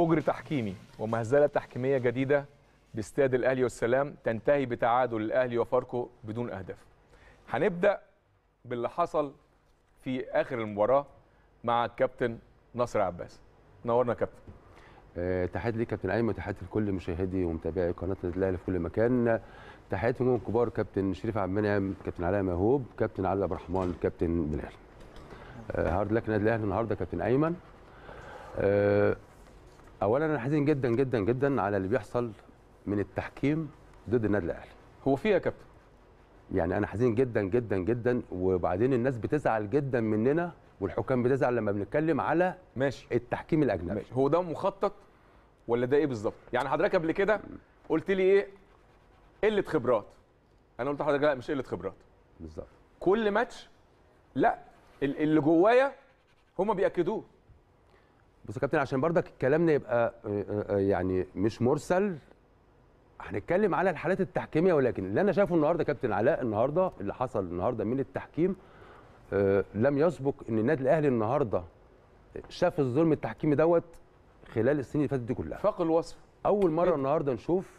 فجر تحكيمي ومهزله تحكيميه جديده باستاد الاهلي والسلام تنتهي بتعادل الاهلي وفاركو بدون اهداف. هنبدا باللي حصل في اخر المباراه مع الكابتن نصر عباس. نورنا يا كابتن. آه، تحياتي ليك كابتن ايمن تحياتي لكل مشاهدي ومتابعي قناه النادي الاهلي في كل مكان تحياتي لهم كبار كابتن شريف عبد المنعم كابتن علاء مهوب كابتن علي عبد الرحمن كابتن بلال آه، هارد لك النادي الاهلي النهارده كابتن ايمن آه، اولا انا حزين جدا جدا جدا على اللي بيحصل من التحكيم ضد النادي الاهلي هو فيها يا كابتن يعني انا حزين جدا جدا جدا وبعدين الناس بتزعل جدا مننا والحكام بتزعل لما بنتكلم على ماشي التحكيم الاجنبي ماشي هو ده مخطط ولا ده ايه بالظبط؟ يعني حضرتك قبل كده قلت لي ايه؟ قله خبرات. انا قلت لحضرتك لا مش قله خبرات. بالظبط كل ماتش لا ال- اللي جوايا هما بياكدوه بص يا كابتن عشان برضك كلامنا يبقى آه، آه، يعني مش مرسل هنتكلم على الحالات التحكيميه ولكن اللي انا شايفه النهارده كابتن علاء النهارده اللي حصل النهارده من التحكيم آه، لم يسبق ان النادي الاهلي النهارده شاف الظلم التحكيمي دوت خلال السنين اللي فاتت دي كلها فاق الوصف اول مره النهارده نشوف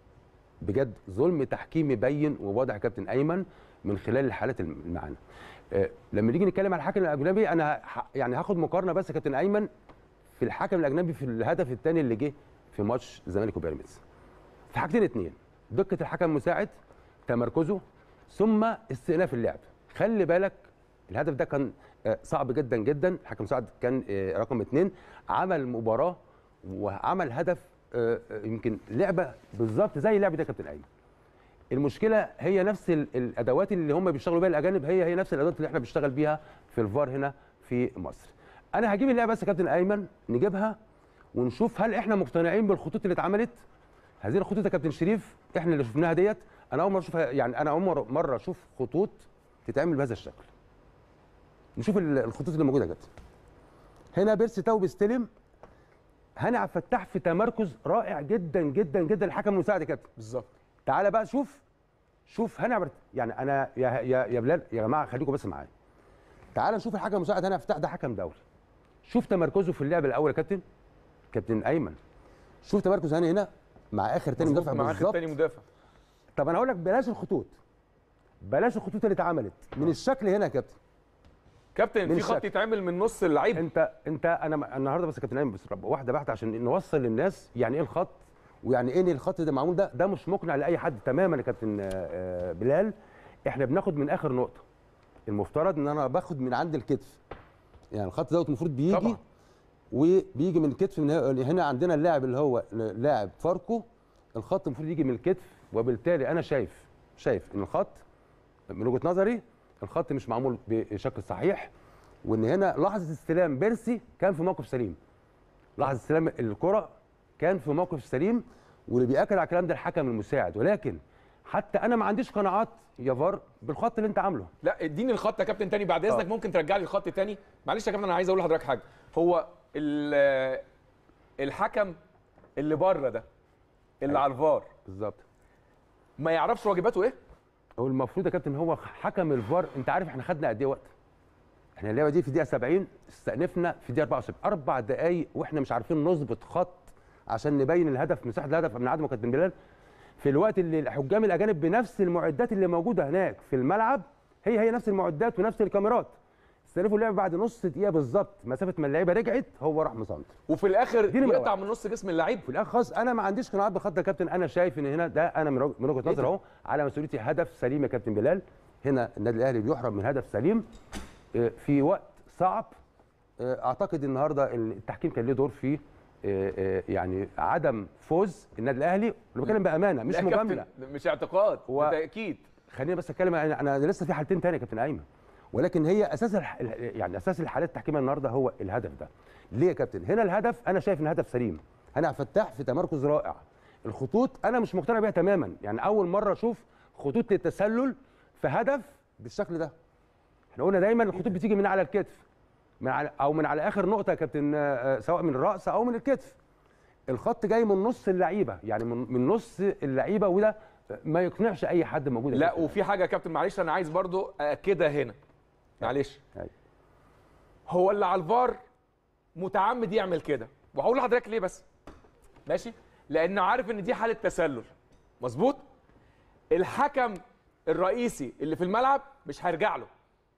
بجد ظلم تحكيمي بين وواضح يا كابتن ايمن من خلال الحالات اللي معانا آه، لما نيجي نتكلم على الحكم الاجنبي انا ه- يعني هاخد مقارنه بس يا كابتن ايمن في الحكم الاجنبي في الهدف الثاني اللي جه في ماتش الزمالك وبيراميدز في حاجتين اتنين دقه الحكم المساعد تمركزه ثم استئناف اللعب خلي بالك الهدف ده كان آه، صعب جدا جدا الحكم المساعد كان آه، رقم اتنين عمل مباراه وعمل هدف آه، آه، يمكن لعبه بالظبط زي لعبه ده يا كابتن ايمن المشكله هي نفس ال- الادوات اللي هم بيشتغلوا بيها الاجانب هي هي نفس الادوات اللي احنا بنشتغل بيها في الفار هنا في مصر انا هجيب اللعبه بس يا كابتن ايمن نجيبها ونشوف هل احنا مقتنعين بالخطوط اللي اتعملت هذه الخطوط يا كابتن شريف احنا اللي شفناها ديت انا اول مره اشوفها يعني انا اول مره مره اشوف خطوط تتعمل بهذا الشكل نشوف ال- الخطوط اللي موجوده يا كابتن هنا بيرسي تاو بيستلم هاني عبد الفتاح في تمركز رائع جدا جدا جدا الحكم المساعد يا كابتن بالظبط تعالى بقى شوف شوف هاني عبد يعني انا يا يا يا بلال يا جماعه خليكم بس معايا تعالى نشوف الحكم المساعد هاني عبد الفتاح ده حكم دولي شوف تمركزه في اللعب الاول يا كابتن كابتن ايمن شوف تمركز هاني هنا مع اخر تاني مظبوط، مدافع مع اخر بالظبط تاني مدافع طب انا هقول لك بلاش الخطوط بلاش الخطوط اللي اتعملت من الشكل هنا يا كابتن كابتن من في خط الشكل. يتعمل من نص اللعيب انت انت انا م- النهارده بس يا كابتن ايمن بس رب- واحده بحته عشان نوصل للناس يعني ايه الخط ويعني ايه ان الخط ده معمول ده ده مش مقنع لاي حد تماما يا كابتن آه، آه، بلال احنا بناخد من اخر نقطه المفترض ان انا باخد من عند الكتف يعني الخط دوت المفروض بيجي طبعا. وبيجي من الكتف من هنا- هنا عندنا اللاعب اللي هو لاعب فاركو الخط المفروض يجي من الكتف وبالتالي انا شايف شايف ان الخط من وجهه نظري الخط مش معمول بشكل صحيح وان هنا لحظه استلام بيرسي كان في موقف سليم لحظه استلام الكره كان في موقف سليم واللي بياكد على الكلام ده الحكم المساعد ولكن حتى انا ما عنديش قناعات يا فار بالخط اللي انت عامله لا اديني الخط يا كابتن تاني بعد اذنك آه. ممكن ترجع لي الخط تاني معلش يا كابتن انا عايز اقول لحضرتك حاجه هو ال- الحكم اللي بره ده اللي على الفار بالظبط ما يعرفش واجباته ايه هو المفروض يا كابتن هو حكم الفار انت عارف احنا خدنا قد ايه وقت احنا اللعبه دي في دقيقه 70 استأنفنا في دقيقه 74 اربع دقائق واحنا مش عارفين نظبط خط عشان نبين الهدف مساحه الهدف من عدم كابتن بلال في الوقت اللي الحكام الاجانب بنفس المعدات اللي موجوده هناك في الملعب هي هي نفس المعدات ونفس الكاميرات استأنفوا اللعبه بعد نص دقيقه بالظبط مسافه ما اللعيبه رجعت هو راح مسنتر وفي الاخر دي نمرة يقطع واحد. من نص جسم اللعيب في الاخر خلاص انا ما عنديش قناعات بالخط ده يا كابتن انا شايف ان هنا ده انا من وجه- من وجهه إيه نظري ده؟ اهو على مسؤوليتي هدف سليم يا كابتن بلال هنا النادي الاهلي بيحرم من هدف سليم آه، في وقت صعب آه، اعتقد النهارده إن التحكيم كان له دور في آه، آه، يعني عدم فوز النادي الاهلي انا بتكلم بامانه مش لا يا كابتن، مجامله مش اعتقاد هو- ده تاكيد خليني بس اتكلم انا أنا لسه في حالتين تانية يا كابتن ايمن ولكن هي اساس الح... يعني اساس الحالات التحكيميه النهارده هو الهدف ده ليه يا كابتن هنا الهدف انا شايف ان الهدف سليم هنا عبد الفتاح في تمركز رائع الخطوط انا مش مقتنع بيها تماما يعني اول مره اشوف خطوط للتسلل في هدف بالشكل ده احنا قلنا دايما الخطوط بتيجي من على الكتف من على او من على اخر نقطه يا كابتن آه، آه، سواء من الراس او من الكتف الخط جاي من نص اللعيبه يعني من, من نص اللعيبه وده ما يقنعش اي حد موجود يا لا كابتن. وفي حاجه يا كابتن معلش انا عايز برضو اكدها هنا معلش أيوة. هو اللي على الفار متعمد يعمل كده وهقول لحضرتك ليه بس ماشي لانه عارف ان دي حاله تسلل مظبوط الحكم الرئيسي اللي في الملعب مش هيرجع له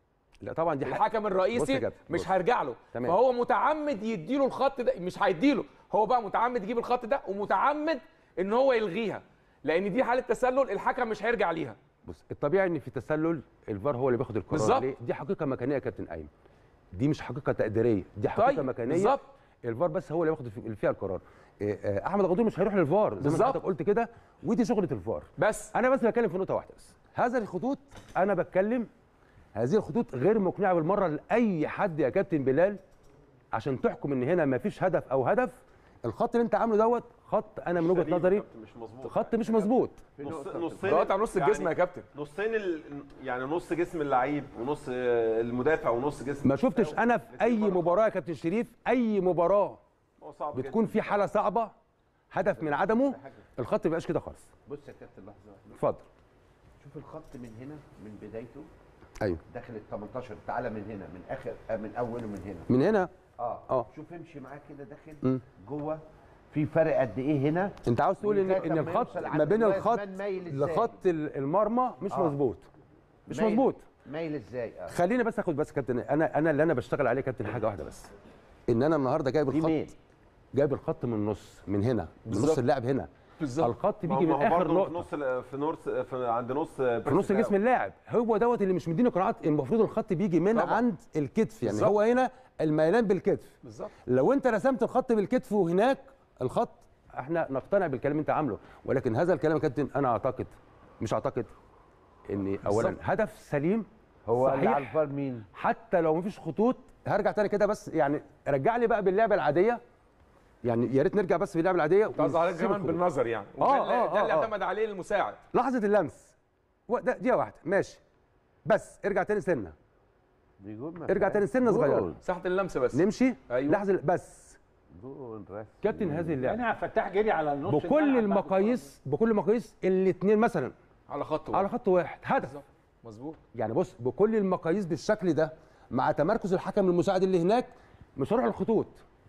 لا طبعا دي حق الحكم بص يا الرئيسي كابتن، مش بص. هيرجع له تمام. فهو متعمد يديله الخط ده مش هيديله هو بقى متعمد يجيب الخط ده ومتعمد ان هو يلغيها لان دي حاله تسلل الحكم مش هيرجع ليها بص الطبيعي ان في تسلل الفار هو اللي بياخد القرار بالظبط. عليه دي حقيقه مكانيه يا كابتن ايمن دي مش حقيقه تقديريه دي حقيقه طيب، مكانيه بالظبط. الفار بس هو اللي بياخد في- فيها القرار إيه، آه، احمد غدور مش هيروح للفار زي ما بالظبط. حضرتك قلت كده ودي شغله الفار بس انا بس بتكلم في نقطه واحده بس هذا الخطوط انا بتكلم هذه الخطوط غير مقنعه بالمره لاي حد يا كابتن بلال عشان تحكم ان هنا مفيش هدف او هدف الخط اللي انت عامله دوت خط انا من وجهه سليم نظري يا كابتن، مش مظبوط خط مش مظبوط نص نصين ضغط على نص الجسم يا كابتن نصين ال... يعني نص جسم اللعيب ونص آه، المدافع ونص جسم ما شفتش انا في اي مباراه يا كابتن شريف اي مباراه هو صعب بتكون جداً. في حاله صعبه هدف من عدمه الخط ما بيبقاش كده خالص بص يا كابتن لحظه واحده اتفضل شوف الخط من هنا من بدايته ايوه داخل ال 18 تعالى من هنا من اخر آه، من اوله من هنا من هنا اه آه. شوف امشي معاه كده داخل مم. جوه في فرق قد ايه هنا انت عاوز تقول ان لغاية ان لما الخط يوصل ما عند بين الواقف الخط مان مايل إزاي؟ لخط ال- المرمى مش آه. مظبوط مش مايل- مظبوط مايل ازاي اه خليني بس اخد بس يا كابتن انا انا اللي انا بشتغل عليه يا كابتن حاجه واحده بس ان انا النهارده جايب دي مين الخط جايب الخط من النص من هنا من نص بالظبط. اللاعب هنا بالظبط الخط ما هو- بيجي ما من هو اخر برضه في نقطه نص ال- في نص في عند نص في نص جسم اللاعب هو دوت اللي مش مديني قناعات المفروض الخط بيجي من طبعا. عند الكتف يعني بالظبط. هو هنا الميلان بالكتف بالظبط لو انت رسمت الخط بالكتف وهناك الخط احنا نقتنع بالكلام اللي انت عامله ولكن هذا الكلام يا كابتن انا اعتقد مش اعتقد ان اولا بالظبط. هدف سليم هو اللي صحيح. على الفار مين حتى لو مفيش خطوط هرجع تاني كده بس يعني رجع لي بقى باللعبه العاديه يعني يا ريت نرجع بس باللعبه العاديه قصدي عليك ونسيب كمان الخطوط. بالنظر يعني آه، وده آه، اللي- ده اللي آه، آه. اعتمد عليه المساعد لحظه اللمس و- ده دقيقه واحده ماشي بس ارجع تاني سنه دي جول ما ارجع فيهاش. تاني سنه صغيره جول. مساحه اللمسه بس نمشي أيوة. لحظه بس جول رسمي. كابتن هذه اللعبه هنا فتاح جري على النص بكل الملعب بعد المقاييس بكل المقاييس الاثنين مثلا على خط على واحد. خط واحد هدف بالظبط مظبوط يعني بص بكل المقاييس بالشكل ده مع تمركز الحكم المساعد اللي هناك مش هروح الخطوط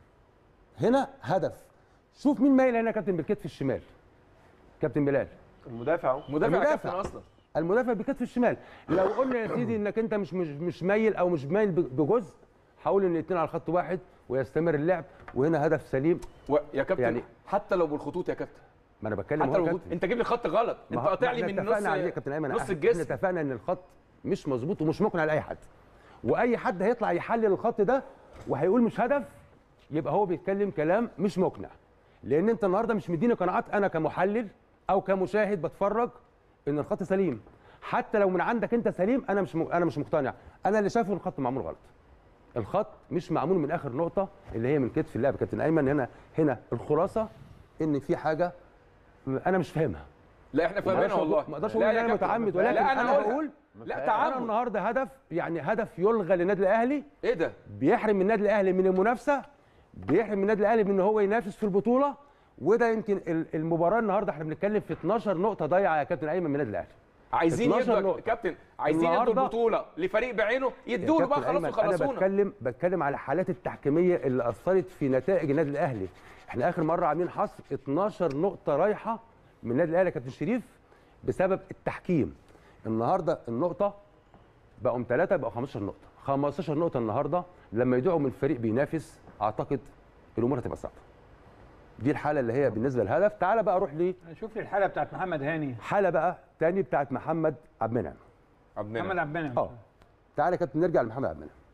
هنا هدف شوف مين مايل هنا يا كابتن بالكتف الشمال كابتن بلال المدافع اهو مدافع يا المدافع. كابتن اصلا المدافع بكتف الشمال لو قلنا يا سيدي انك انت مش مش مش مايل او مش مايل بجزء حاول ان الاثنين على خط واحد ويستمر اللعب وهنا هدف سليم و... يا كابتن يعني- يعني حتى لو بالخطوط يا كابتن ما انا بتكلم حتى هو لو يا بالخطوط كابتن. انت جيب لي خط غلط ما انت هو- قاطع ما لي احنا من اتفقنا نص عليه يا كابتن ايمن نص احنا الجسم اتفقنا ان الخط مش مظبوط ومش مقنع لاي حد واي حد هيطلع يحلل الخط ده وهيقول مش هدف يبقى هو بيتكلم كلام مش مقنع لان انت النهارده مش مديني قناعات انا كمحلل او كمشاهد بتفرج ان الخط سليم حتى لو من عندك انت سليم انا مش م... انا مش مقتنع انا اللي شايفه الخط معمول غلط الخط مش معمول من اخر نقطه اللي هي من كتف اللاعب كابتن ايمن هنا هنا الخلاصه ان في حاجه انا مش فاهمها لا احنا فاهمينها ما أقدرش والله أقول- ما اقدرش لا اقول يا ان انا كابتن. متعمد ولكن لا انا, انا اقول بقول لا انا تعمد النهارده هدف يعني هدف يلغى للنادي الاهلي ايه ده بيحرم النادي الاهلي من المنافسه بيحرم النادي الاهلي من ان هو ينافس في البطوله وده يمكن ال- المباراه النهارده احنا بنتكلم في 12 نقطه ضايعه يا كابتن ايمن من النادي الاهلي عايزين 12 يدوا نقطة. كابتن عايزين يدوا النهاردة- البطوله لفريق بعينه يا يدوا له بقى كابتن خلاص أيمن، انا وخلصونا بتكلم بتكلم على الحالات التحكيميه اللي اثرت في نتائج النادي الاهلي احنا اخر مره عاملين حصر 12 نقطه رايحه من النادي الاهلي يا كابتن شريف بسبب التحكيم النهارده النقطه بقوا ثلاثه بقوا 15 نقطه 15 نقطه النهارده لما يدعوا من فريق بينافس اعتقد الامور هتبقى صعبه دي الحاله اللي هي بالنسبه للهدف تعالى بقى اروح الكورة. شوف لي الحاله بتاعت محمد هاني لحاله بقى تاني بتاعت محمد عبد المنعم عبدنا محمد عبد المنعم اه تعالى يا كابتن نرجع لمحمد عبد المنعم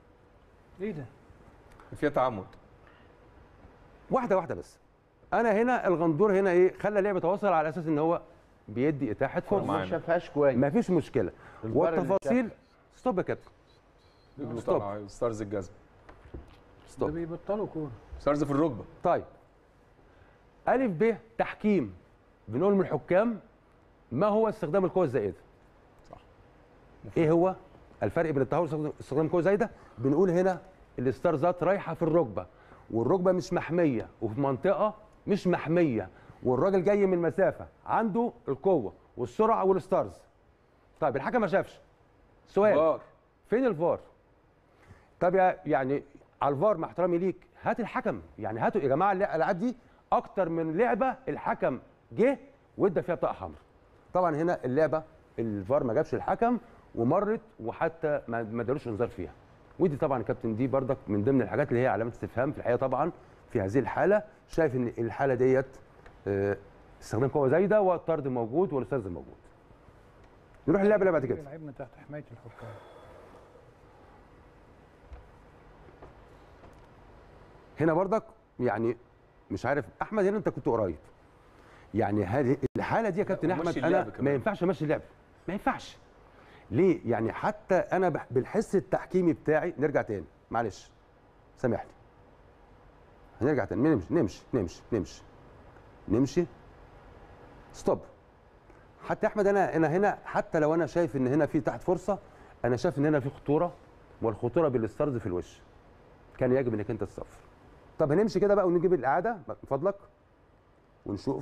ايه ده؟ فيها تعمد واحده واحده بس انا هنا الغندور هنا ايه خلى اللعب يتواصل على اساس ان هو بيدي اتاحه ما فرصه شافهاش كويس ما فيش مشكله الفار اللي والتفاصيل ستوب يا كابتن ستوب. طلع ستارز الجزم ده ستوب بيبطلوا كوره ستارز في الركبه طيب الف ب تحكيم بنقول من الحكام ما هو استخدام القوه الزائده صح. ايه هو الفرق بين التهور واستخدام القوه الزايده بنقول هنا الستارزات رايحه في الركبه والركبه مش محميه وفي منطقه مش محميه والراجل جاي من مسافه عنده القوه والسرعه والستارز طيب الحكم ما شافش سؤال فار فين الفار طب يا- يعني على الفار مع احترامي ليك هات الحكم يعني هاتوا يا جماعه الالعاب دي اكتر من لعبه الحكم جه وادى فيها بطاقه حمراء طبعا هنا اللعبه الفار ما جابش الحكم ومرت وحتى ما ما ادالوش انذار فيها ودي طبعا يا كابتن دي بردك من ضمن الحاجات اللي هي علامه استفهام في الحقيقه طبعا في هذه الحاله شايف ان الحاله ديت آه، استخدام قوه زايده والطرد موجود والاستاذ موجود نروح اللعبه اللي بعد كده لعبنا تحت حمايه الحكام هنا برضك يعني مش عارف احمد هنا انت كنت قريب يعني هذه الحاله دي يا كابتن ومشي احمد اللعب انا كمان. ما ينفعش امشي اللعب ما ينفعش ليه يعني حتى انا بح- بالحس التحكيمي بتاعي نرجع تاني معلش سامحني هنرجع تاني نمشي نمشي نمشي نمشي نمشي ستوب حتى يا احمد انا انا هنا حتى لو انا شايف ان هنا في تحت فرصه انا شايف ان هنا في خطوره والخطوره بالاسترز في الوش كان يجب انك انت تصفر طب هنمشي كده بقى ونجيب الاعاده من فضلك ونشوف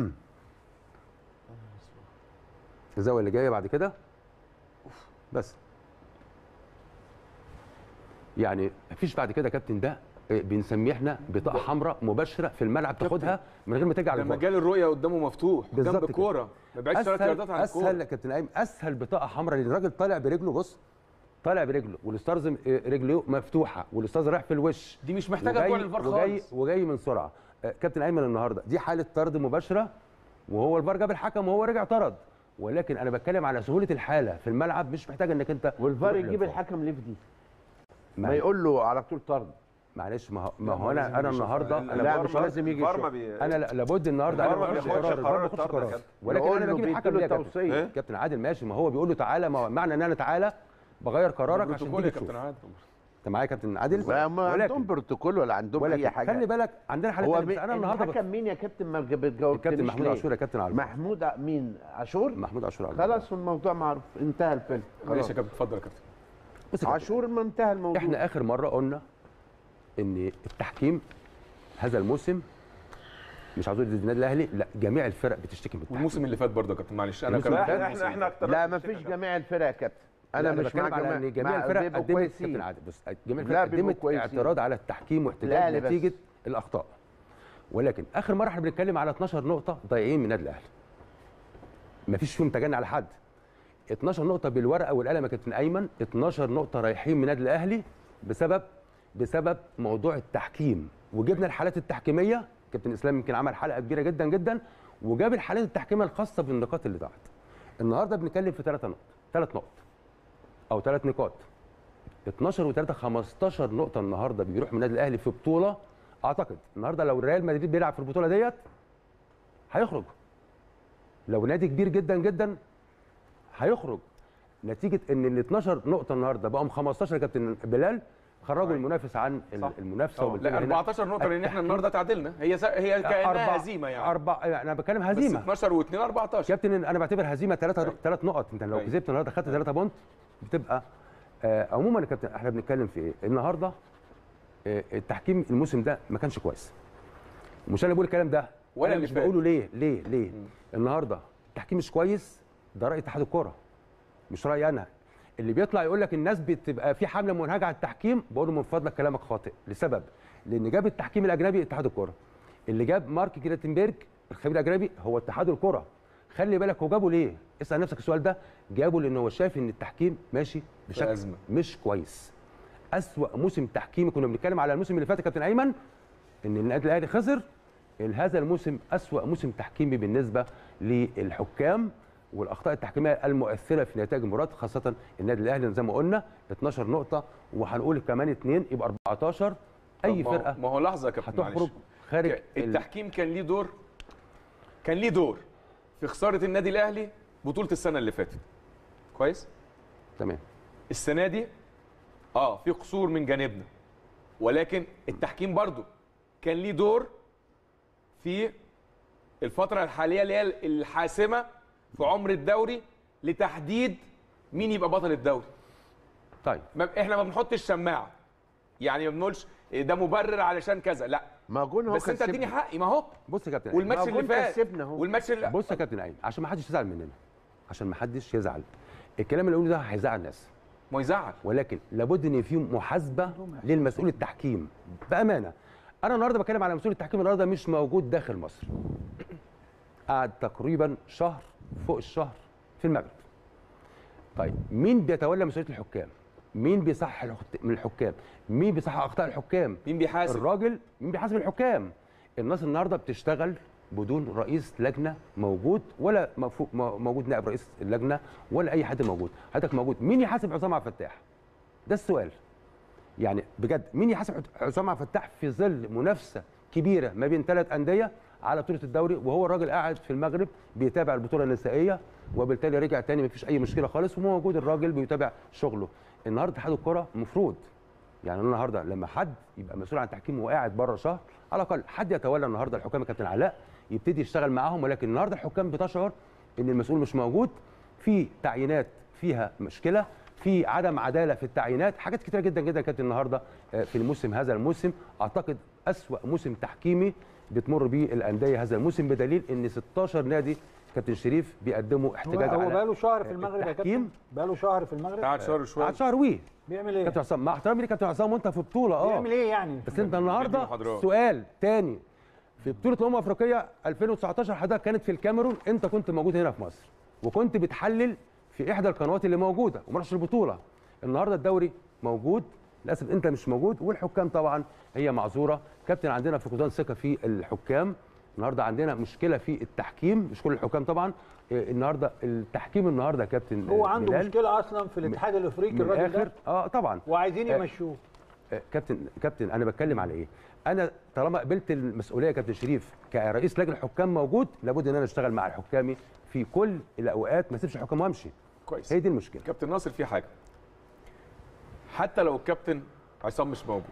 الزاويه اللي جايه بعد كده بس يعني مفيش بعد كده يا كابتن ده آه، بنسميه احنا بطاقه حمراء مباشره في الملعب تاخدها من غير ما ترجع ده للفار. مجال الرؤيه قدامه مفتوح بالظبط جنب كده. الكوره ما بعدش ثلاث اسهل ياردات عن اسهل الكوره يا كابتن ايمن اسهل بطاقه حمراء لان الراجل طالع برجله بص طالع برجله والاستاذ رجله مفتوحه والاستاذ رايح في الوش دي مش محتاجه وجاي- طول الفار وجاي خالص وجاي من سرعه آه، كابتن ايمن النهارده دي حاله طرد مباشره وهو الفار جاب الحكم وهو رجع طرد ولكن انا بتكلم على سهوله الحاله في الملعب مش محتاج انك انت والفار تروح يجيب للفار. الحكم ليه في دي؟ ما معلش- يقول له على طول طرد معلش ما هو ما لا، هو ما لازم انا انا يشوف. النهارده لا، انا لا باخد مش قرار- لازم يجي الفار ما يشوف. بي... انا لا- لابد النهارده الفار انا ما ما باخدش بياخدش قرار الفار قرار ما بياخدش الطرد يا قرار كابتن. ولكن يقول انا له بجيب بيديله الحكم ليه يا كابتن التوصية. إيه؟ كابتن عادل ماشي ما هو بيقول له تعالى ما هو معنى ان انا تعالى بغير قرارك عشان بروتوكول تيجي يا تشوف كابتن عادل انت معايا يا كابتن عادل لا ما عندهم ولكن بروتوكول ولا عندهم اي ولكن حاجه خلي بالك عندنا حالات هو تانية، مين بس انا النهارده بت- الحكم مين يا كابتن ما بتجاوبنيش الكابتن محمود ليه؟ عاشور يا كابتن عادل محمود ع- مين عاشور محمود عاشور عادل. خلاص الموضوع معروف انتهى الفيلم ماشي خلاص يا كابتن اتفضل يا كابتن بص يا كابتن، عاشور ما انتهى الموضوع احنا اخر مره قلنا ان التحكيم هذا الموسم مش عاوز اقول النادي الاهلي لا جميع الفرق بتشتكي من التحكيم والموسم اللي فات برضه يا كابتن معلش انا الموسم كمان اللي احنا فات احنا احنا اكتر لا ما فيش جميع الفرق يا كابتن انا لا، مش بتكلم مع على جميع ان جميع مع- الفرق بيبقوا قدمت كويسين. كابتن عادل بص جميع لا، الفرق بيبقوا قدمت كويسين. اعتراض على التحكيم لا، واحتجاج لا، بس. نتيجه الاخطاء ولكن اخر مره احنا بنتكلم على 12 نقطه ضايعين من النادي الاهلي مفيش فيهم تجني على حد 12 نقطه بالورقه والقلم يا كابتن ايمن 12 نقطه رايحين من النادي الاهلي بسبب بسبب موضوع التحكيم وجبنا الحالات التحكيميه كابتن اسلام يمكن عمل حلقه كبيره جدا جدا وجاب الحالات التحكيميه الخاصه بالنقاط اللي ضاعت النهارده بنتكلم في ثلاثة نقط ثلاث نقط او ثلاث نقاط 12 و3 15 نقطه النهارده بيروح من النادي الاهلي في بطوله اعتقد النهارده لو ريال مدريد بيلعب في البطوله ديت هيخرج لو نادي كبير جدا جدا هيخرج نتيجه ان ال 12 نقطه النهارده بقوا 15 يا كابتن بلال خرجوا المنافس عن ال- صح. المنافسه لا وبالتالي هنا 14 نقطه لان احنا النهارده تعادلنا هي س- هي أربعة- كانها هزيمه يعني أربعة انا بتكلم بس هزيمه 12 و2 14 كابتن انا بعتبر هزيمه ثلاثة ثلاث نقط انت لو أيوة. كسبت النهارده خدت ثلاثة بونت بتبقى آه عموما يا كابتن احنا بنتكلم في ايه؟ النهارده آه التحكيم الموسم ده ما كانش كويس مش انا بقول الكلام ده ولا أنا اللي مش فات. بقوله ليه ليه ليه النهارده التحكيم مش كويس ده راي اتحاد الكوره مش رايي انا اللي بيطلع يقول لك الناس بتبقى في حمله منهجه على التحكيم بقول له من فضلك كلامك خاطئ لسبب لان جاب التحكيم الاجنبي اتحاد الكوره اللي جاب مارك جريتنبرج الخبير الاجنبي هو اتحاد الكوره خلي بالك هو جابه ليه اسال نفسك السؤال ده جابه لان هو شايف ان التحكيم ماشي بشكل أزمة. مش كويس اسوا موسم تحكيمي كنا بنتكلم على الموسم اللي فات يا كابتن ايمن ان النادي الاهلي خسر هذا الموسم اسوا موسم تحكيمي بالنسبه للحكام والاخطاء التحكيميه المؤثره في نتائج المباراه خاصه النادي الاهلي زي ما قلنا 12 نقطه وهنقول كمان اثنين يبقى 14 اي طب ما هو- فرقه ما هو لحظه يا كابتن هتخرج معلش خارج ك- ال- التحكيم كان ليه دور كان ليه دور في خساره النادي الاهلي بطوله السنه اللي فاتت كويس تمام السنه دي اه في قصور من جانبنا ولكن التحكيم برضو كان ليه دور في الفتره الحاليه اللي هي الحاسمه في عمر الدوري لتحديد مين يبقى بطل الدوري طيب ما احنا ما بنحطش شماعه يعني ما بنقولش ده مبرر علشان كذا لا ما جون هو بس انت اديني كسبنا. حقي ما هو بص يا كابتن أيمن. والماتش ما اللي كنت فات كسبنا اهو. والماتش اللي بص يا كابتن ايمن عشان ما حدش يزعل مننا عشان ما حدش يزعل الكلام اللي اقوله ده هيزعل الناس ما يزعل ولكن لابد ان في محاسبه للمسؤول التحكيم بامانه انا النهارده بتكلم على مسؤول التحكيم النهارده مش موجود داخل مصر قعد تقريبا شهر فوق الشهر في المغرب طيب مين بيتولى مسؤوليه الحكام مين بيصحح الحك- من الحكام مين بيصحح اخطاء الحكام مين بيحاسب الراجل مين بيحاسب الحكام الناس النهارده بتشتغل بدون رئيس لجنه موجود ولا مفو- م- موجود نائب رئيس اللجنه ولا اي حد موجود حضرتك موجود مين يحاسب عصام عبد الفتاح ده السؤال يعني بجد مين يحاسب عصام عبد الفتاح في ظل منافسه كبيره ما بين ثلاث انديه على بطوله الدوري وهو الراجل قاعد في المغرب بيتابع البطوله النسائيه وبالتالي رجع تاني مفيش اي مشكله خالص وهو موجود الراجل بيتابع شغله النهارده اتحاد الكره المفروض يعني أنا النهارده لما حد يبقى مسؤول عن التحكيم وقاعد بره شهر على الاقل حد يتولى النهارده الحكام يا كابتن علاء يبتدي يشتغل معاهم ولكن النهارده الحكام بتشعر ان المسؤول مش موجود في تعيينات فيها مشكله في عدم عداله في التعيينات حاجات كتيره جدا جدا كانت النهارده آه، في الموسم هذا الموسم اعتقد اسوا موسم تحكيمي بتمر به الانديه هذا الموسم بدليل ان 16 نادي كابتن شريف بيقدموا هو, احتجاج هو على بقاله شهر في المغرب يا كابتن التحكيم. بقاله شهر في المغرب قعد شهر شويه قعد شهر ويه بيعمل ايه؟ كابتن عصام مع احترامي ليك كابتن عصام وانت في بطوله اه بيعمل ايه يعني؟ بس انت بيدي النهارده محاضرات. سؤال تاني في بطوله الامم الافريقيه 2019 حضرتك كانت في الكاميرون انت كنت موجود هنا في مصر وكنت بتحلل في احدى القنوات اللي موجوده وما رحتش البطوله النهارده الدوري موجود للاسف انت مش موجود والحكام طبعا هي معذوره كابتن عندنا فقدان ثقه في الحكام النهارده عندنا مشكله في التحكيم مش كل الحكام طبعا إيه، النهارده التحكيم النهارده يا كابتن هو آه، عنده بلال، مشكله اصلا في الاتحاد الافريقي من الراجل الاخر ده اه طبعا وعايزين آه، يمشوه آه، كابتن كابتن انا بتكلم على ايه؟ انا طالما قبلت المسؤوليه يا كابتن شريف كرئيس لجنه حكام موجود لابد ان انا اشتغل مع الحكامي في كل الاوقات ما اسيبش الحكام وامشي كويس هي دي المشكله كابتن ناصر في حاجه حتى لو الكابتن عصام مش موجود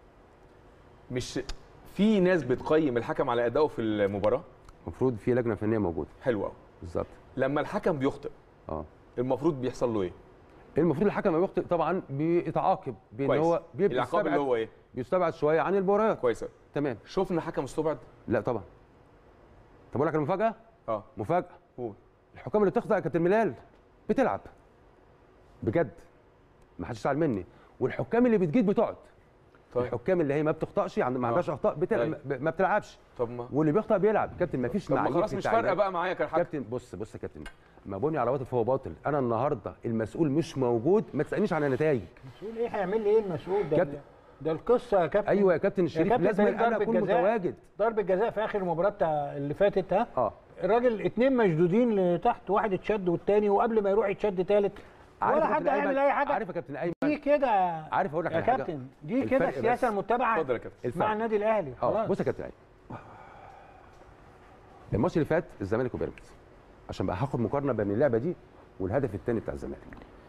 مش في ناس بتقيم الحكم على ادائه في المباراه المفروض في لجنه فنيه موجوده حلو قوي بالظبط لما الحكم بيخطئ اه المفروض بيحصل له ايه المفروض الحكم لما بيخطئ طبعا بيتعاقب بان كويس هو بيبقى العقاب اللي بيستبعد- هو ايه بيستبعد شويه عن المباريات كويس أوي. تمام شفنا حكم استبعد لا طبعا طب اقول لك المفاجاه اه مفاجاه قول الحكام اللي بتخطئ يا كابتن ملال بتلعب بجد ما حدش يزعل مني والحكام اللي بتجيد بتقعد طيب الحكام اللي هي ما بتخطئش عند ما آه. عندهاش اخطاء بتلعب طيب. ما بتلعبش طب ما واللي بيخطئ بيلعب كابتن ما فيش طب ما معايير خلاص في مش فارقه التعيينات. بقى معايا كحكم كابتن بص بص يا كابتن ما بني على باطل فهو باطل انا النهارده المسؤول مش موجود ما تسالنيش عن النتائج المسؤول ايه هيعمل لي ايه المسؤول ده كابتن. ده القصه يا كابتن ايوه يا كابتن الشريف كابتن لازم فريق انا ضربة اكون جزاء. متواجد ضربة جزاء في اخر المباراه بتاع اللي فاتت ها اه الراجل اتنين مشدودين لتحت واحد اتشد والتاني وقبل ما يروح يتشد تالت عارف ولا يا حد كابتن هيعمل أيمن؟ اي حاجه عارف يا كابتن ايمن دي كده عارف اقول لك يا على حاجه كابتن دي كده الفرق السياسه بس. المتبعه اتفضل يا كابتن الفرق. مع النادي الاهلي اه خلاص بص يا كابتن ايمن الماتش اللي فات الزمالك وبيراميدز عشان بقى هاخد مقارنه بين اللعبه دي والهدف الثاني بتاع الزمالك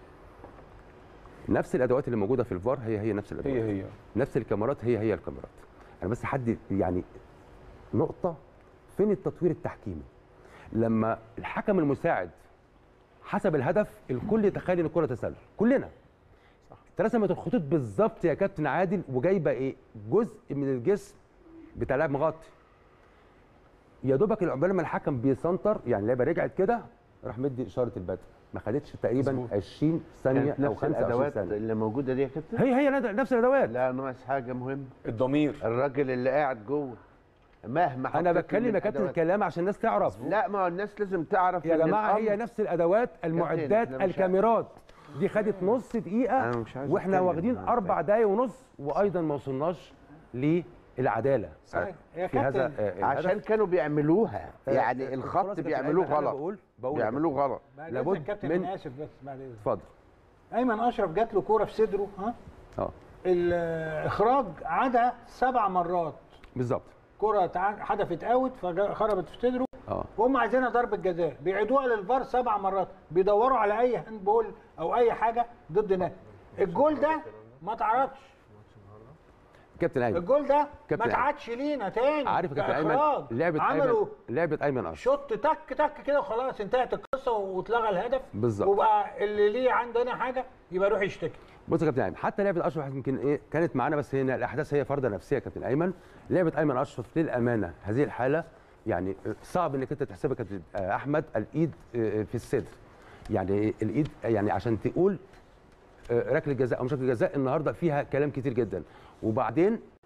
نفس الادوات اللي موجوده في الفار هي هي نفس الادوات هي هي نفس الكاميرات هي هي الكاميرات انا بس حد يعني نقطه فين التطوير التحكيمي لما الحكم المساعد حسب الهدف الكل يتخيل ان الكره تسلل كلنا اترسمت الخطوط بالظبط يا كابتن عادل وجايبه ايه جزء من الجسم بتاع لاعب مغطي يا دوبك العقبال ما الحكم بيسنتر يعني اللعبه رجعت كده راح مدي اشاره البدء ما خدتش تقريبا مظبوط. 20 ثانيه كانت او نفس 25 الادوات ثانيه اللي موجوده دي يا كابتن هي هي نفس الادوات لا ناقص حاجه مهمه الضمير الراجل اللي قاعد جوه مهما انا حطيت بتكلم من يا كابتن أدوات. كلام عشان الناس تعرف لا ما هو الناس لازم تعرف يا إن جماعه هي الأمر- نفس الادوات المعدات إحنا مش الكاميرات دي خدت نص دقيقه أنا مش عايز واحنا أتكلم. واخدين أنا اربع دقايق ونص وايضا ما وصلناش للعداله صحيح. يا في هذا كابتن، آه، الهدف. عشان كانوا بيعملوها آه، يعني خلاص الخط يا كابتن بيعملوه أيمن، أنا غلط بقول بقول بيعملوه غلط بعد لابد إذنك كابتن من- انا اسف بس بعد اذنك اتفضل ايمن اشرف جات له كوره في صدره ها اه الاخراج عدا سبع مرات بالظبط كرة تع- حدفت اوت فخربت في صدره اه وهم عايزينها ضربة جزاء بيعيدوها للفار سبع مرات بيدوروا على اي هاند بول او اي حاجة ضد نادي الجول ده ما اتعرضش كابتن ايمن الجول ده ما كابتن أيمن. اتعادش لينا تاني عارف يا كابتن ايمن كإخراج. لعبه ايمن عملوا لعبه ايمن اشرف شوط تك تك كده وخلاص انتهت القصة واتلغى الهدف بالظبط. وبقى اللي ليه عندنا حاجة يبقى يروح يشتكي بص يا كابتن ايمن حتى لعبه اشرف يمكن ايه كانت معانا بس هنا الاحداث هي فرضه نفسيه يا كابتن ايمن لعبه ايمن اشرف للامانه هذه الحاله يعني صعب انك انت تحسبها كابتن آه، احمد الايد آه، في الصدر يعني الايد يعني عشان تقول آه، ركله جزاء او مش ركله جزاء النهارده فيها كلام كتير جدا وبعدين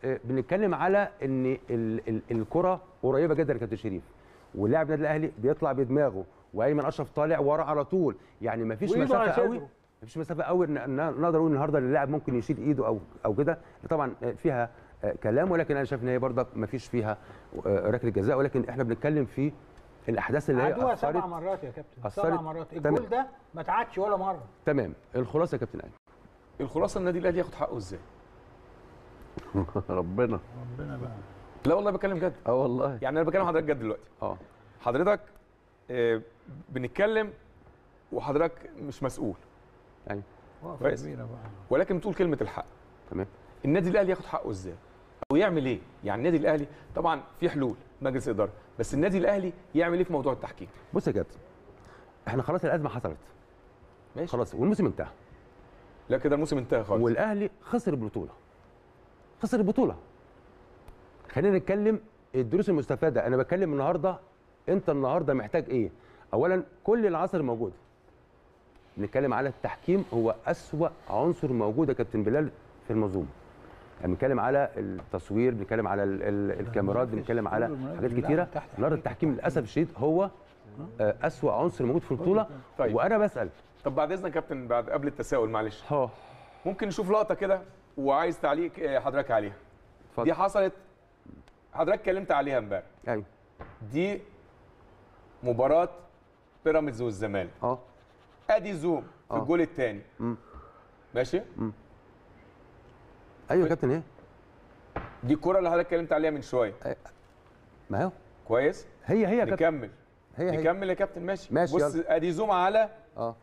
آه، بنتكلم على ان ال- ال- الكره قريبه جدا يا كابتن شريف ولاعب النادي الاهلي بيطلع بدماغه وايمن اشرف طالع ورا على طول يعني ما فيش وإيده على مسافه قوي صدره. ما فيش مسافه قوي ان إن نقدر نقول النهارده ان اللاعب ممكن يشيل ايده او او كده طبعا آه، فيها آه، كلام ولكن انا شايف ان هي برضك ما فيش فيها آه، ركله جزاء ولكن احنا بنتكلم في الاحداث اللي هي عدوها اثرت سبع مرات يا كابتن أثرت- سبع مرات تمام. الجول ده ما اتعادش ولا مره تمام الخلاصه يا كابتن ايمن الخلاصه النادي الاهلي ياخد حقه ازاي ربنا ربنا بقى لا والله بتكلم جد اه والله يعني انا بكلم حضرتك جد دلوقتي اه حضرتك آه، بنتكلم وحضرتك مش مسؤول يعني وقفه كويس. كبيره بقى ولكن بتقول كلمه الحق تمام النادي الاهلي ياخد حقه ازاي او يعمل ايه يعني النادي الاهلي طبعا في حلول مجلس اداره بس النادي الاهلي يعمل ايه في موضوع التحكيم بص يا كابتن احنا خلاص الازمه حصلت ماشي خلاص والموسم انتهى لا كده الموسم انتهى خالص والاهلي خسر البطوله خسر البطوله خلينا نتكلم الدروس المستفاده انا بتكلم النهارده انت النهارده محتاج ايه اولا كل العناصر موجوده بنتكلم على التحكيم هو اسوا عنصر موجود يا كابتن بلال في المنظومه يعني بنتكلم على التصوير بنتكلم على ال ال الكاميرات بنتكلم على كله مناسب حاجات للاعب كتيره تحت النهارده التحكيم للاسف الشديد هو آه، اسوا عنصر موجود في البطوله طيب. وانا بسال طب بعد اذنك يا كابتن بعد قبل التساؤل معلش اه ممكن نشوف لقطه كده وعايز تعليق آه، حضرتك عليها اتفضل. دي حصلت حضرتك اتكلمت عليها امبارح ايوه دي مباراه بيراميدز والزمالك اه ادي زوم في آه. الجول الثاني مم. ماشي ايوه يا كابتن ايه دي الكره اللي حضرتك اتكلمت عليها من شويه ما هو كويس هي هي يا كابتن نكمل هي هي نكمل يا كابتن ماشي ماشي، بص ادي زوم على اه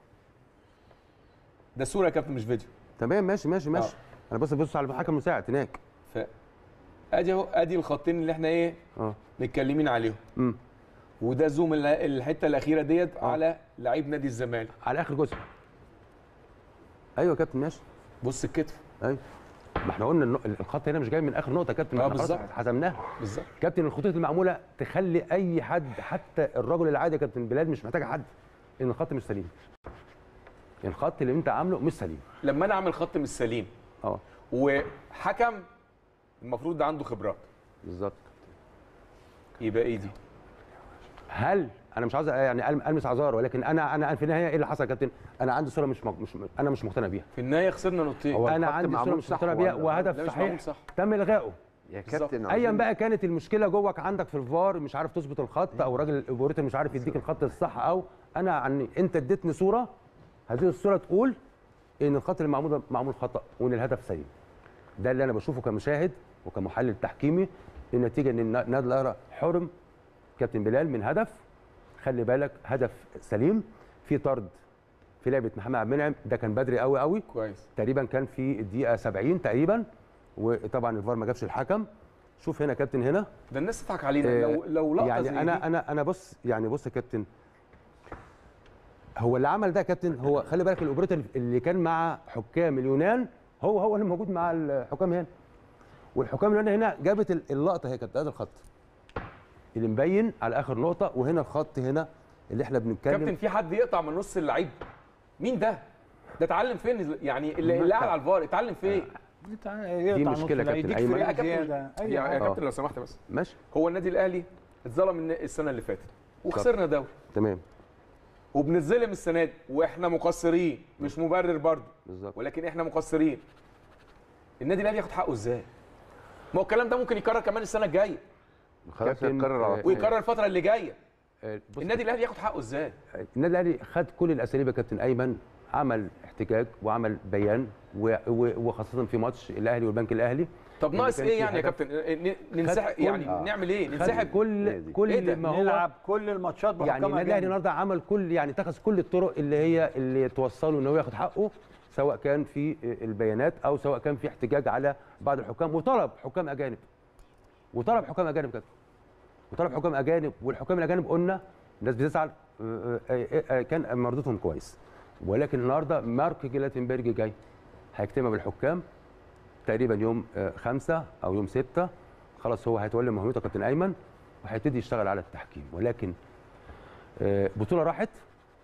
ده صوره يا كابتن مش فيديو تمام ماشي ماشي ماشي انا بس ببص على الحكم المساعد هناك ف ادي اهو ادي الخطين اللي احنا ايه اه متكلمين عليهم امم وده زوم ال- الحته الاخيره ديت على لعيب نادي الزمالك على اخر جزء ايوه يا كابتن ماشي بص الكتف ايوه ما احنا قلنا النق- الخط هنا مش جاي من اخر نقطه يا كابتن ما آه، احنا خلاص بالظبط. حسمناها بالظبط كابتن الخطوط المعموله تخلي اي حد حتى الرجل العادي يا كابتن بلال مش محتاج حد ان الخط مش سليم الخط اللي انت عامله مش سليم لما انا اعمل خط مش سليم اه وحكم المفروض ده عنده خبرات بالظبط يبقى ايه دي هل انا مش عاوز يعني ألم- المس اعذار ولكن انا انا في النهايه ايه اللي حصل يا كابتن انا عندي صوره مش مش انا مش مقتنع بيها في النهايه خسرنا نقطتين هو انا الخط عندي صوره معمول مش صح مقتنع بيها ولا- وهدف ده مش صحيح معمول صح تم الغائه يا بالظبط. كابتن ايا عاوزين- بقى كانت المشكله جوك عندك في الفار مش عارف تظبط الخط او الراجل الاوبريتور مش عارف يديك الخط الصح او انا عني انت اديتني صوره هذه الصوره تقول ان الخط اللي معمول ده معمول خطا وان الهدف سليم ده اللي انا بشوفه كمشاهد وكمحلل تحكيمي النتيجه ان النا- نادي الاهلي حرم كابتن بلال من هدف خلي بالك هدف سليم في طرد في لعبه محمد عبد المنعم ده كان بدري قوي قوي كويس تقريبا كان في الدقيقه 70 تقريبا وطبعا الفار ما جابش الحكم شوف هنا يا كابتن هنا ده الناس تضحك علينا آه، لو لو لقطه يعني زي انا دي انا انا بص يعني بص يا كابتن هو اللي عمل ده يا كابتن هو خلي بالك الاوبريتور اللي كان مع حكام اليونان هو هو اللي موجود مع الحكام هنا والحكام اليونان هنا جابت ال- اللقطه هي كانت هذا الخط اللي مبين على اخر نقطه وهنا الخط هنا اللي احنا بنتكلم كابتن في حد يقطع من نص اللعيب مين ده ده اتعلم فين يعني اللي اللي قاعد على الفار اتعلم فين دي مشكلة كابتن يديك أيمن. فريق يا كابتن زيادة، أي يا, يا حاجة. كابتن لو سمحت بس ماشي هو النادي الاهلي اتظلم من السنه اللي فاتت وخسرنا دوري تمام وبنتظلم السنه دي واحنا مقصرين مش مبرر برضه بالظبط ولكن احنا مقصرين النادي الاهلي ياخد حقه ازاي ما هو الكلام ده ممكن يكرر كمان السنه الجايه خلاص كابتن، هيتكرر على آه، طول ويكرر الفتره اللي جايه آه، بص النادي الاهلي ياخد حقه ازاي النادي الاهلي خد كل الاساليب يا كابتن ايمن عمل احتجاج وعمل بيان و- و- وخاصه في ماتش الاهلي والبنك الاهلي طب اللي ناقص كان ايه فيه يعني يا هدف. كابتن ن- ننسحب كل- يعني آه. نعمل ايه خد ننسحب كل كل إيه ده؟ ما هو نلعب كل الماتشات بحكام يعني النادي الاهلي أجانب. النهارده عمل كل يعني اتخذ كل الطرق اللي هي اللي توصله ان هو ياخد حقه سواء كان في البيانات او سواء كان في احتجاج على بعض الحكام وطلب حكام اجانب وطلب حكام اجانب كده وطلب حكام اجانب والحكام الاجانب قلنا الناس بتزعل آه، آه، آه، كان مردودهم كويس ولكن النهارده مارك جلاتنبرج جاي هيجتمع بالحكام تقريبا يوم آه، خمسة او يوم ستة خلاص هو هيتولى مهمته كابتن ايمن وهيبتدي يشتغل على التحكيم ولكن آه، بطوله راحت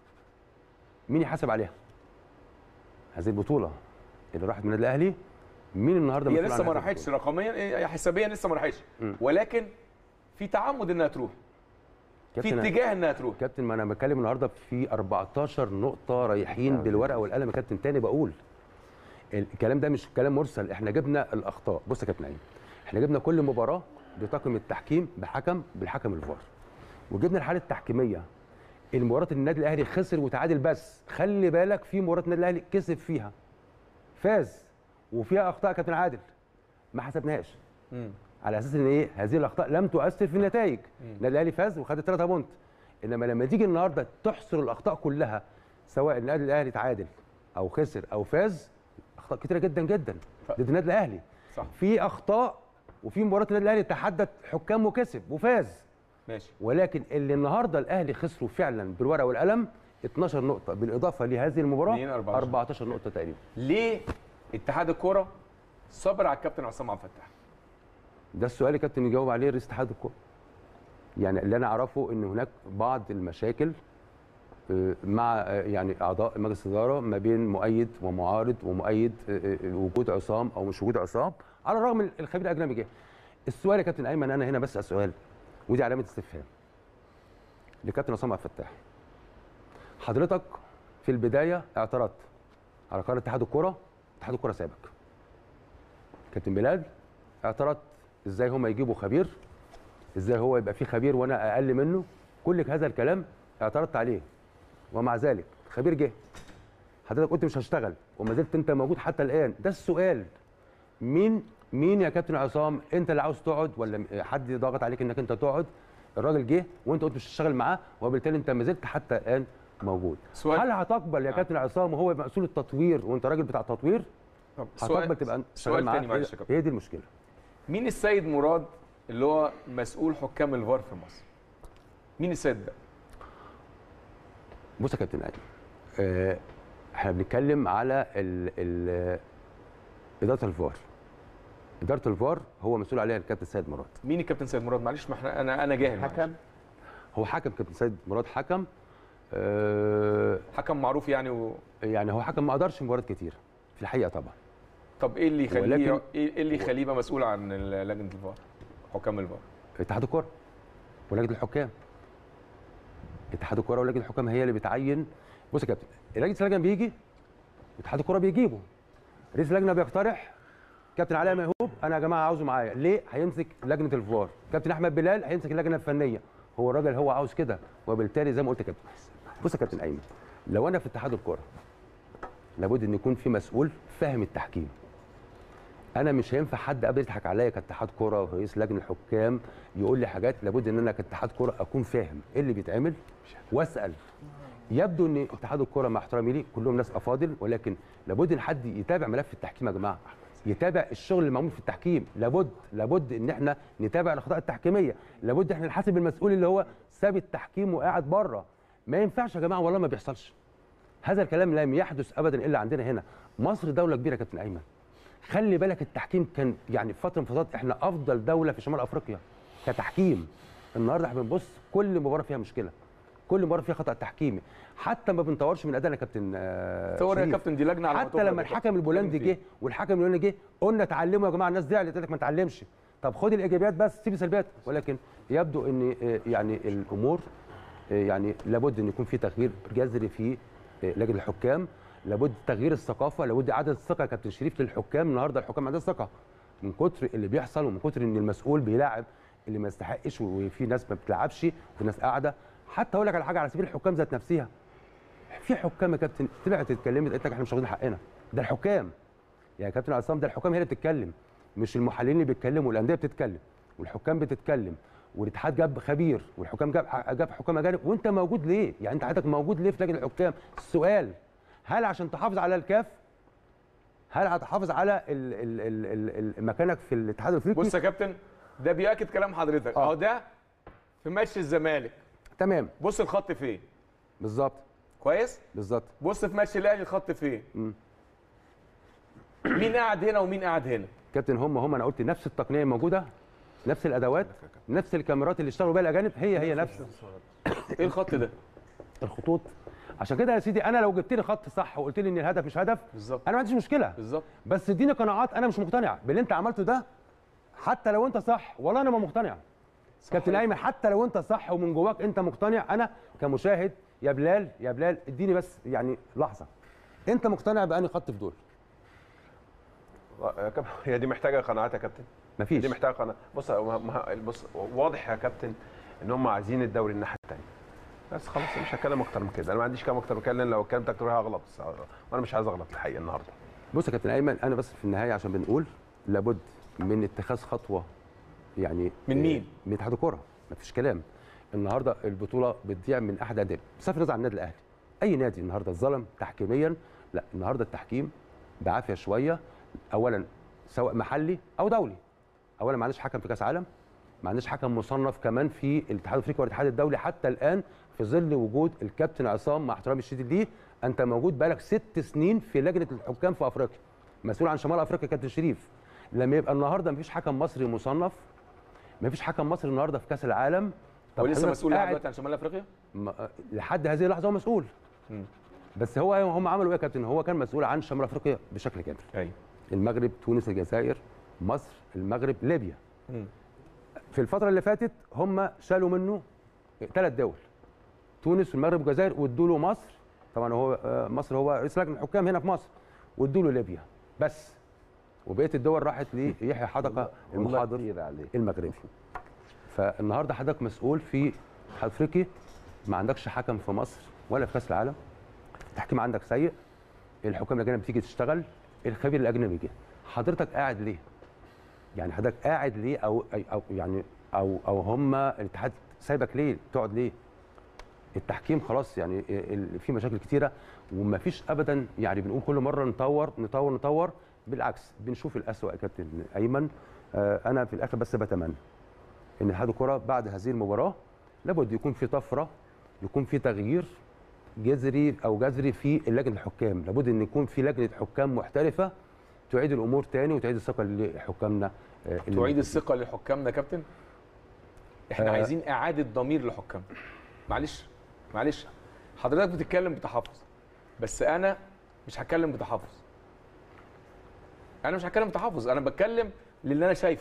مين يحاسب عليها هذه البطوله اللي راحت من النادي الاهلي مين النهارده هي مسؤول لسه عن ما هذه راحتش البطولة؟ رقميا إيه، حسابيا لسه ما راحتش ولكن في تعمد انها تروح في كابتن- اتجاه انها تروح كابتن ما انا بتكلم النهارده في 14 نقطه رايحين بالورقه والقلم يا كابتن تاني بقول الكلام ده مش كلام مرسل احنا جبنا الاخطاء بص يا كابتن ايمن احنا جبنا كل مباراه بطاقم التحكيم بحكم بالحكم الفار وجبنا الحاله التحكيميه المباراه النادي الاهلي خسر وتعادل بس خلي بالك في مباراه النادي الاهلي كسب فيها فاز وفيها اخطاء كابتن عادل ما حسبناهاش مم. على اساس ان ايه هذه الاخطاء لم تؤثر في النتائج النادي الاهلي فاز وخد الثلاثه بونت انما لما تيجي النهارده تحصر الاخطاء كلها سواء النادي الاهلي تعادل او خسر او فاز اخطاء كتيره جدا جدا ضد النادي الاهلي صح. في اخطاء وفي مباراه النادي الاهلي تحدث حكام وكسب وفاز ماشي ولكن اللي النهارده الاهلي خسروا فعلا بالورقه والقلم 12 نقطه بالاضافه لهذه المباراه اتنين، 14. 14 نقطه تقريبا ليه اتحاد الكوره صبر على الكابتن عصام عبد الفتاح ده السؤال اللي كابتن يجاوب عليه رئيس اتحاد الكوره يعني اللي انا اعرفه ان هناك بعض المشاكل آه، مع آه، يعني اعضاء مجلس الاداره ما بين مؤيد ومعارض ومؤيد آه، آه، وجود عصام او مش وجود عصام على الرغم من الخبير الاجنبي جه السؤال يا كابتن ايمن انا هنا بسال سؤال ودي علامه استفهام لكابتن عصام عبد الفتاح حضرتك في البدايه اعترضت على قرار اتحاد الكوره اتحاد الكوره سابك كابتن بلال اعترضت ازاي هم يجيبوا خبير ازاي هو يبقى فيه خبير وانا اقل منه كل هذا الكلام اعترضت عليه ومع ذلك خبير جه حضرتك قلت مش هشتغل وما زلت انت موجود حتى الان ده السؤال مين مين يا كابتن عصام انت اللي عاوز تقعد ولا حد ضاغط عليك انك انت تقعد الراجل جه وانت قلت مش هشتغل معاه وبالتالي انت ما زلت حتى الان موجود سؤال- هل هتقبل يا كابتن عصام وهو يبقى مسؤول التطوير وانت راجل بتاع تطوير طب هتقبل تبقى انت شغال سؤال معاه؟ تاني معلش يا هي- كابتن هي دي المشكله مين السيد مراد اللي هو مسؤول حكام الفار في مصر مين السيد ده بص يا كابتن ايمن آه، احنا بنتكلم على ال ال اداره الفار اداره الفار هو مسؤول عليها الكابتن سيد مراد مين الكابتن سيد مراد معلش ما احنا انا انا جاهل معلش. حكم هو حكم كابتن سيد مراد حكم آه، حكم معروف يعني و... يعني هو حكم ما قدرش مباريات كتير في الحقيقه طبعا طب ايه اللي يخليه ولكن- ايه إيه اللي يخليه يبقى مسؤول عن ال- لجنه الفار حكام الفار اتحاد الكره ولجنه الحكام اتحاد الكره ولجنه الحكام هي اللي بتعين بص يا كابتن رئيس اللجنه بيجي اتحاد الكره بيجيبه رئيس اللجنه بيقترح كابتن علاء ميهوب انا يا جماعه عاوزه معايا ليه هيمسك لجنه الفار كابتن احمد بلال هيمسك اللجنه الفنيه هو الراجل هو عاوز كده وبالتالي زي ما قلت يا كابتن بص يا كابتن ايمن لو انا في اتحاد الكره لابد ان يكون في مسؤول فاهم التحكيم انا مش هينفع حد قبل يضحك عليا كاتحاد كوره ورئيس لجنه الحكام يقول لي حاجات لابد ان انا كاتحاد كوره اكون فاهم ايه اللي بيتعمل واسال يبدو ان اتحاد الكوره مع احترامي ليه كلهم ناس افاضل ولكن لابد ان حد يتابع ملف التحكيم يا جماعه يتابع الشغل اللي معمول في التحكيم لابد لابد ان احنا نتابع الاخطاء التحكيميه لابد احنا نحاسب المسؤول اللي هو ساب التحكيم وقاعد بره ما ينفعش يا جماعه والله ما بيحصلش هذا الكلام لم يحدث ابدا الا عندنا هنا مصر دوله كبيره يا كابتن ايمن خلي بالك التحكيم كان يعني في فتره من الفترات احنا افضل دوله في شمال افريقيا كتحكيم النهارده احنا بنبص كل مباراه فيها مشكله كل مباراه فيها خطا تحكيمي حتى ما بنطورش من ادائنا يا كابتن آه، تصور يا شريف. كابتن دي لجنه على ما حتى تخرج لما يا الحكم كابتن. البولندي جه والحكم اليوناني جه قلنا اتعلموا يا جماعه الناس زعلت قالت لك ما نتعلمش طب خد الايجابيات بس سيب السلبيات ولكن يبدو ان آه، يعني الامور آه، يعني لابد ان يكون في تغيير جذري في آه، لجنه الحكام لابد تغيير الثقافه لابد اعاده الثقه يا كابتن شريف للحكام النهارده الحكام عندها ثقه من كتر اللي بيحصل ومن كتر ان المسؤول بيلاعب اللي ما يستحقش وفي ناس ما بتلعبش وفي ناس قاعده حتى اقول لك على حاجه على سبيل الحكام ذات نفسها في حكام يا كابتن طلعت اتكلمت قالت لك احنا مش واخدين حقنا ده الحكام يا كابتن عصام ده الحكام هي اللي بتتكلم مش المحللين اللي بيتكلموا الانديه بتتكلم والحكام بتتكلم والاتحاد جاب خبير والحكام جاب جاب حكام اجانب وانت موجود ليه؟ يعني انت حضرتك موجود ليه في لجنه الحكام؟ السؤال هل عشان تحافظ على الكاف؟ هل هتحافظ على ال ال ال ال ال مكانك في الاتحاد الافريقي؟ بص يا كابتن ده بياكد كلام حضرتك آه. اهو ده في ماتش الزمالك تمام بص الخط فين بالظبط كويس بالظبط بص في ماتش الاهلي الخط فين مم. مين قاعد هنا ومين قاعد هنا كابتن هم هم انا قلت نفس التقنيه موجوده نفس الادوات نفس الكاميرات اللي اشتغلوا بيها الاجانب هي هي نفس ايه الخط ده الخطوط عشان كده يا سيدي انا لو جبت لي خط صح وقلت لي ان الهدف مش هدف بالظبط انا ما عنديش مشكله بالظبط بس اديني قناعات انا مش مقتنع باللي انت عملته ده حتى لو انت صح والله انا ما مقتنع كابتن ايمن حتى لو انت صح ومن جواك انت مقتنع انا كمشاهد يا بلال يا بلال اديني بس يعني لحظه انت مقتنع باني خط في دول يا كابتن هي دي محتاجه قناعات يا كابتن مفيش دي محتاجه قناعات بص ما- ما- بص واضح يا كابتن ان هم عايزين الدوري الناحيه الثانيه بس خلاص مش هتكلم اكتر من كده انا ما عنديش كلام اكتر من كده لان لو اتكلمت اكتر هغلط وانا مش عايز اغلط الحقيقه النهارده بص يا كابتن ايمن انا بس في النهايه عشان بنقول لابد من اتخاذ خطوه يعني من مين؟ من اتحاد الكوره مفيش كلام النهارده البطوله بتضيع من احد اهداف بصرف النظر عن النادي الاهلي اي نادي النهارده اتظلم تحكيميا لا النهارده التحكيم بعافيه شويه اولا سواء محلي او دولي اولا ما عندناش حكم في كاس عالم ما عندناش حكم مصنف كمان في الاتحاد الافريقي والاتحاد الدولي حتى الان في ظل وجود الكابتن عصام مع احترامي الشديد ليه انت موجود بقالك ست سنين في لجنه الحكام في افريقيا مسؤول عن شمال افريقيا كابتن شريف لما يبقى النهارده مفيش حكم مصري مصنف مفيش حكم مصري النهارده في كاس العالم هو لسه حضرتك مسؤول لحد قاعد- دلوقتي عن شمال افريقيا؟ ما- لحد هذه اللحظه هو مسؤول مم. بس هو هم عملوا ايه يا كابتن هو كان مسؤول عن شمال افريقيا بشكل كامل ايوه المغرب تونس الجزائر مصر المغرب ليبيا مم. في الفتره اللي فاتت هم شالوا منه ثلاث دول تونس والمغرب والجزائر وادوا له مصر طبعا هو آه، مصر هو رئيس لجنه الحكام هنا في مصر وادوا له ليبيا بس وبقيه الدول راحت ليحيى حدقه والله المحاضر كتير عليه المغربي فالنهارده حضرتك مسؤول في افريقيا ما عندكش حكم في مصر ولا في كاس العالم التحكيم عندك سيء الحكام الاجانب بتيجي تشتغل الخبير الاجنبي جه حضرتك قاعد ليه يعني حضرتك قاعد ليه او او يعني او او هم الاتحاد سايبك ليه تقعد ليه التحكيم خلاص يعني ال- في مشاكل كتيره ومفيش ابدا يعني بنقول كل مره نطور نطور نطور بالعكس بنشوف الاسوأ يا كابتن ايمن آه، انا في الاخر بس بتمنى ان اتحاد الكره بعد هذه المباراه لابد يكون في طفره يكون في تغيير جذري او جذري في لجنه الحكام لابد ان يكون في لجنه حكام محترفه تعيد الامور تاني وتعيد الثقه لحكامنا آه، اللي تعيد الثقه لحكامنا يا كابتن احنا آه. عايزين اعاده ضمير لحكام معلش معلش حضرتك بتتكلم بتحفظ بس انا مش هتكلم بتحفظ انا مش هتكلم بتحفظ انا بتكلم للي انا شايفه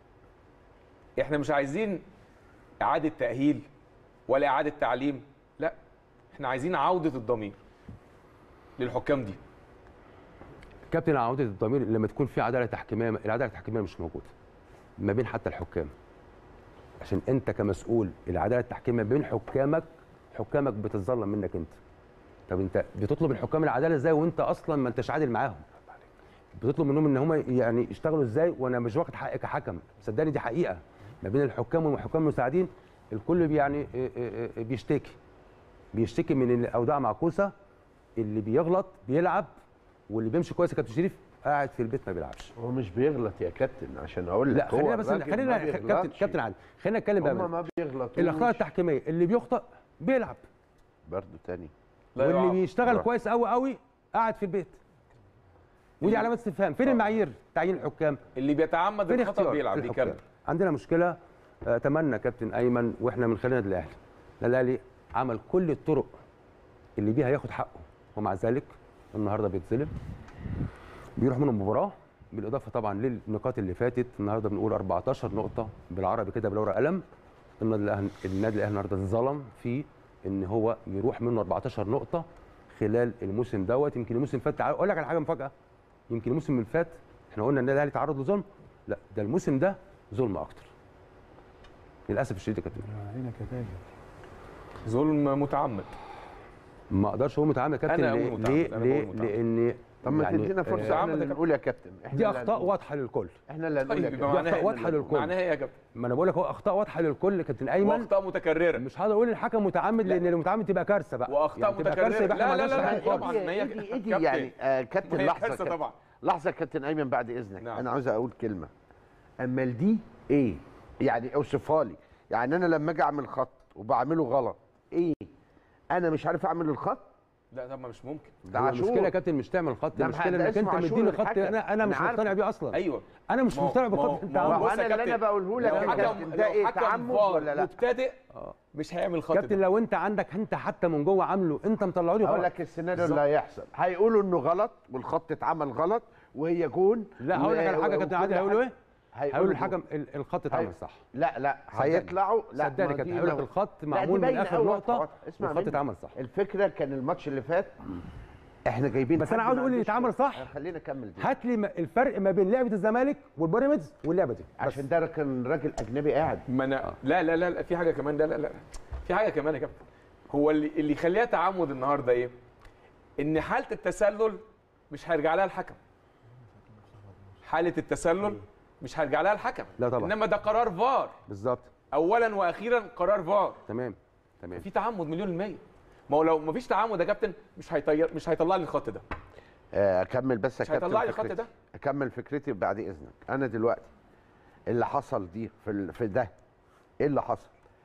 احنا مش عايزين اعاده تاهيل ولا اعاده تعليم لا احنا عايزين عوده الضمير للحكام دي كابتن عوده الضمير لما تكون في عداله تحكيميه العداله التحكيميه مش موجوده ما بين حتى الحكام عشان انت كمسؤول العداله التحكيميه بين حكامك حكامك بتتظلم منك انت طب انت بتطلب الحكام العداله ازاي وانت اصلا ما انتش عادل معاهم بتطلب منهم ان هم يعني يشتغلوا ازاي وانا مش واخد حقي كحكم صدقني دي حقيقه ما بين الحكام والحكام المساعدين الكل بي- يعني اه، اه، اه، بيشتكي بيشتكي من الاوضاع معكوسه اللي بيغلط بيلعب واللي بيمشي كويس يا كابتن شريف قاعد في البيت ما بيلعبش هو مش بيغلط يا كابتن عشان اقول لك لا خلينا هو بس الراجل خلينا ما كابتن بيغلطش. كابتن عادل خلينا نتكلم بقى هم ما بيغلطوش الاخطاء التحكيميه اللي بيخطئ بيلعب برضه تاني لا واللي يعاقب. بيشتغل براحته. كويس قوي قوي قاعد في البيت ودي علامات استفهام فين المعايير تعيين الحكام اللي بيتعمد فين الخطا اختيار بيلعب الحكام؟ بيكمل عندنا مشكله آه، اتمنى كابتن ايمن واحنا من خلال النادي الاهلي النادي الاهلي عمل كل الطرق اللي بيها ياخد حقه ومع ذلك النهارده بيتظلم بيروح من المباراه بالاضافه طبعا للنقاط اللي فاتت النهارده بنقول 14 نقطه بالعربي كده بالورقه قلم النادي الاهلي النادي الاهلي النهارده اتظلم في ان هو يروح منه 14 نقطه خلال الموسم دوت يمكن الموسم اللي فات تعال- اقول لك على حاجه مفاجاه يمكن الموسم اللي فات احنا قلنا النادي الاهلي تعرض لظلم لا ده الموسم ده ظلم اكتر للاسف الشديد يا كابتن عينك يا تاجر ظلم متعمد ما اقدرش اقول متعمد يا كابتن أنا ليه أقول متعمد، ليه أنا ليه بقول متعمد. لان طب ما يعني، تدينا فرصه آه، احنا عمد اللي يا نقول يا كابتن احنا دي اللي اخطاء هنقول. واضحه للكل احنا اللي هنقول يا طيب كابتن يبقى معناها أخطاء إن- واضحة للكل. معناها ايه يا كابتن؟ ما انا بقول لك هو اخطاء واضحه للكل كابتن ايمن واخطاء متكرره مش هقدر اقول الحكم متعمد لان المتعمد تبقى كارثه بقى وأخطاء تبقى متكررة. كارثه يبقى احنا لا، ما لا، عندناش لا، حاجة لا، خالص. طبعاً. ما هي ايدي ايدي كابتن. يعني آه كابتن ما هي لحظه كارثة كابتن. طبعا. لحظه يا كابتن ايمن بعد اذنك نعم. انا عاوز اقول كلمه اما دي ايه يعني اوصفها لي يعني انا لما اجي اعمل خط وبعمله غلط ايه انا مش عارف اعمل الخط لا طب ما مش ممكن ده هو عاشور. المشكله يا كابتن مش تعمل خط ده المشكله ده انك انت اسمه عاشور مديني خط الحكم. انا انا مش أنا عارف. مقتنع بيه اصلا ايوه انا مش ما هو- مقتنع ما هو- بالخط انت ما هو عامله بص انا يا اللي كابتن، انا بقوله لك لو يا حكم كابتن ده لو ايه حكم تعمد فار ولا لا مبتدئ مش هيعمل الخط كابتن ده لو انت عندك انت حتى من جوه عامله انت مطلعه لي اقول غلط لك السيناريو اللي هيحصل هيقولوا انه غلط والخط اتعمل غلط وهي جون لا هقول لك على حاجه يا كابتن عادل هيقولوا ايه؟ هيقولوا الحكم ال- الخط اتعمل هي- صح لا لا صدقني. هيطلعوا لا صدقني ما كابتن دي هيقول لك لو- الخط لا، دي معمول من باينة اخر أوي نقطه واضحة. اسمع والخط مني. اتعمل صح الفكره كان الماتش اللي فات احنا جايبين بس حد أنا عاوز ما أقول اللي عندوش يتعمل خبرة. صح. خلينا نكمل دي هات لي م- الفرق ما بين لعبه الزمالك والبيراميدز واللعبه دي بس. عشان ده كان راجل اجنبي قاعد ما انا لا لا لا لا، في حاجه كمان لا لا لا في حاجه كمان يا كابتن هو اللي اللي يخليها تعمد النهارده ايه؟ ان حاله التسلل مش هيرجع لها الحكم حاله التسلل مش هيرجع لها الحكم لا طبعا. انما ده قرار فار بالظبط اولا واخيرا قرار فار تمام تمام في تعمد مليون المية ما هو لو ما فيش تعمد يا كابتن مش هيطير مش هيطلع لي الخط ده آه، اكمل بس يا مش كابتن هيطلع لي الخط فكرتي. ده اكمل فكرتي بعد اذنك انا دلوقتي اللي حصل دي في ال- في ده ايه اللي حصل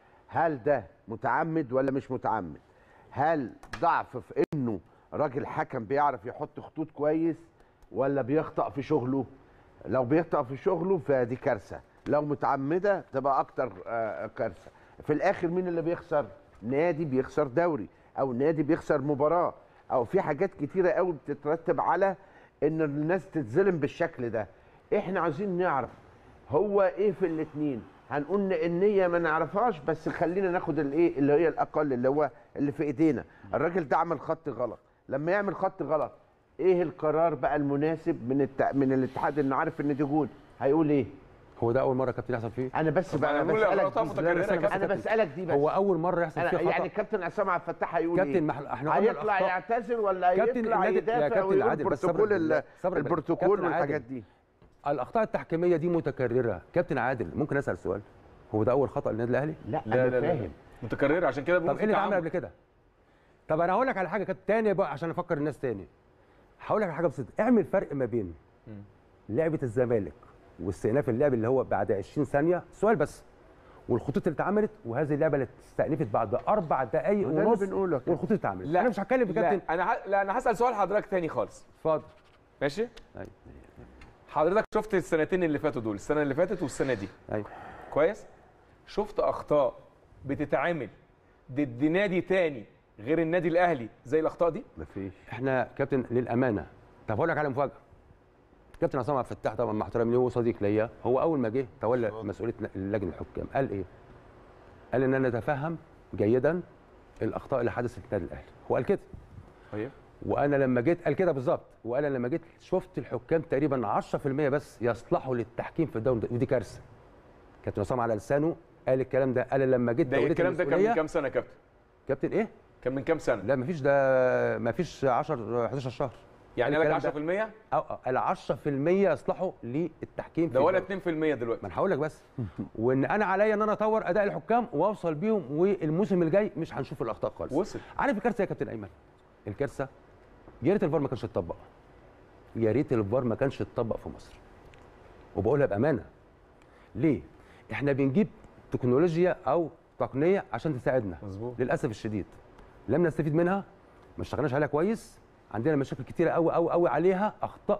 هل ده متعمد ولا مش متعمد هل ضعف في انه راجل حكم بيعرف يحط خطوط كويس ولا بيخطأ في شغله لو بيخطأ في شغله فدي كارثة لو متعمدة تبقى اكتر آه، كارثة في الاخر مين اللي بيخسر نادي بيخسر دوري او نادي بيخسر مباراة او في حاجات كتيرة قوي بتترتب على ان الناس تتظلم بالشكل ده احنا عايزين نعرف هو ايه في الاتنين هنقول إن النية ما نعرفهاش بس خلينا ناخد الايه اللي هي الاقل اللي هو اللي في ايدينا الراجل ده عمل خط غلط لما يعمل خط غلط ايه القرار بقى المناسب من الت... من الاتحاد انه عارف ان دي جول هيقول ايه هو ده اول مره كابتن يحصل فيه انا بس طب بقى أنا بقول بسالك أخطاء دي. متكررة يا كابتن. انا بسالك دي بس هو اول مره يحصل أنا فيه خطا يعني كابتن عصام عبد الفتاح هيقول كابتن ايه؟ ما إحنا- إحنا قلنا هيطلع الأخطاء. يعتذر ولا كابتن يطلع النادي- يا يدافع كابتن ويقول عادل، بس صبر البروتوكول بالله، ال- صبر بالله. البروتوكول كابتن والحاجات عادل. دي الاخطاء التحكيميه دي متكرره كابتن عادل ممكن اسال سؤال هو ده اول خطا للنادي الاهلي لا, لا انا لا لا فاهم متكرره عشان كده طب بقول ايه اللي في اتعمل تعمد قبل كده طب انا هقول لك على حاجه كانت تانية بقى عشان افكر الناس تاني هقول لك على حاجه بسيطه اعمل فرق ما بين لعبه الزمالك واستئناف اللعب اللي هو بعد 20 ثانيه سؤال بس والخطوط اللي اتعملت وهذه اللعبه اللي استأنفت بعد اربع دقائق وده اللي ونص بنقوله يا كابتن. والخطوط اتعملت لا انا مش هتكلم في كابتن لا انا ه... لا انا هسال سؤال حضرتك تاني خالص اتفضل ماشي ايوه حضرتك شفت السنتين اللي فاتوا دول السنه اللي فاتت والسنه دي ايوه كويس شفت اخطاء بتتعمل ضد نادي تاني غير النادي الاهلي زي الاخطاء دي مفيش احنا كابتن للامانه طب هقول لك على مفاجاه كابتن عصام عبد الفتاح طبعا مع احترامي له هو صديق ليا هو اول ما جه تولى مسؤوليه لجنه الحكام قال ايه؟ قال ان انا اتفهم جيدا الاخطاء اللي حدثت للنادي الاهلي هو قال كده طيب وانا لما جيت قال كده بالظبط وانا لما جيت شفت الحكام تقريبا 10% بس يصلحوا للتحكيم في الدوري ده ودي كارثه كابتن عصام على لسانه قال الكلام ده قال لما جيت ده توليت الكلام ده كان من المسؤولية- كام سنه يا كابتن كابتن ايه؟ كان من كام سنه لا مفيش ده مفيش 10 11 شهر يعني قال قال لك الكلام ده. 10% أو ال 10% يصلحوا للتحكيم ده في ولا الدوري. 2% دلوقتي ما انا هقول لك بس وان انا عليا ان انا اطور اداء الحكام واوصل بيهم والموسم الجاي مش هنشوف الاخطاء خالص وصل عارف الكارثه يا كابتن ايمن الكارثه يا ريت الفار ما كانش اتطبق يا ريت الفار ما كانش اتطبق في مصر وبقولها بامانه ليه احنا بنجيب تكنولوجيا او تقنيه عشان تساعدنا مظبوط للاسف الشديد لم نستفيد منها ما اشتغلناش عليها كويس عندنا مشاكل كتيره قوي قوي قوي عليها اخطاء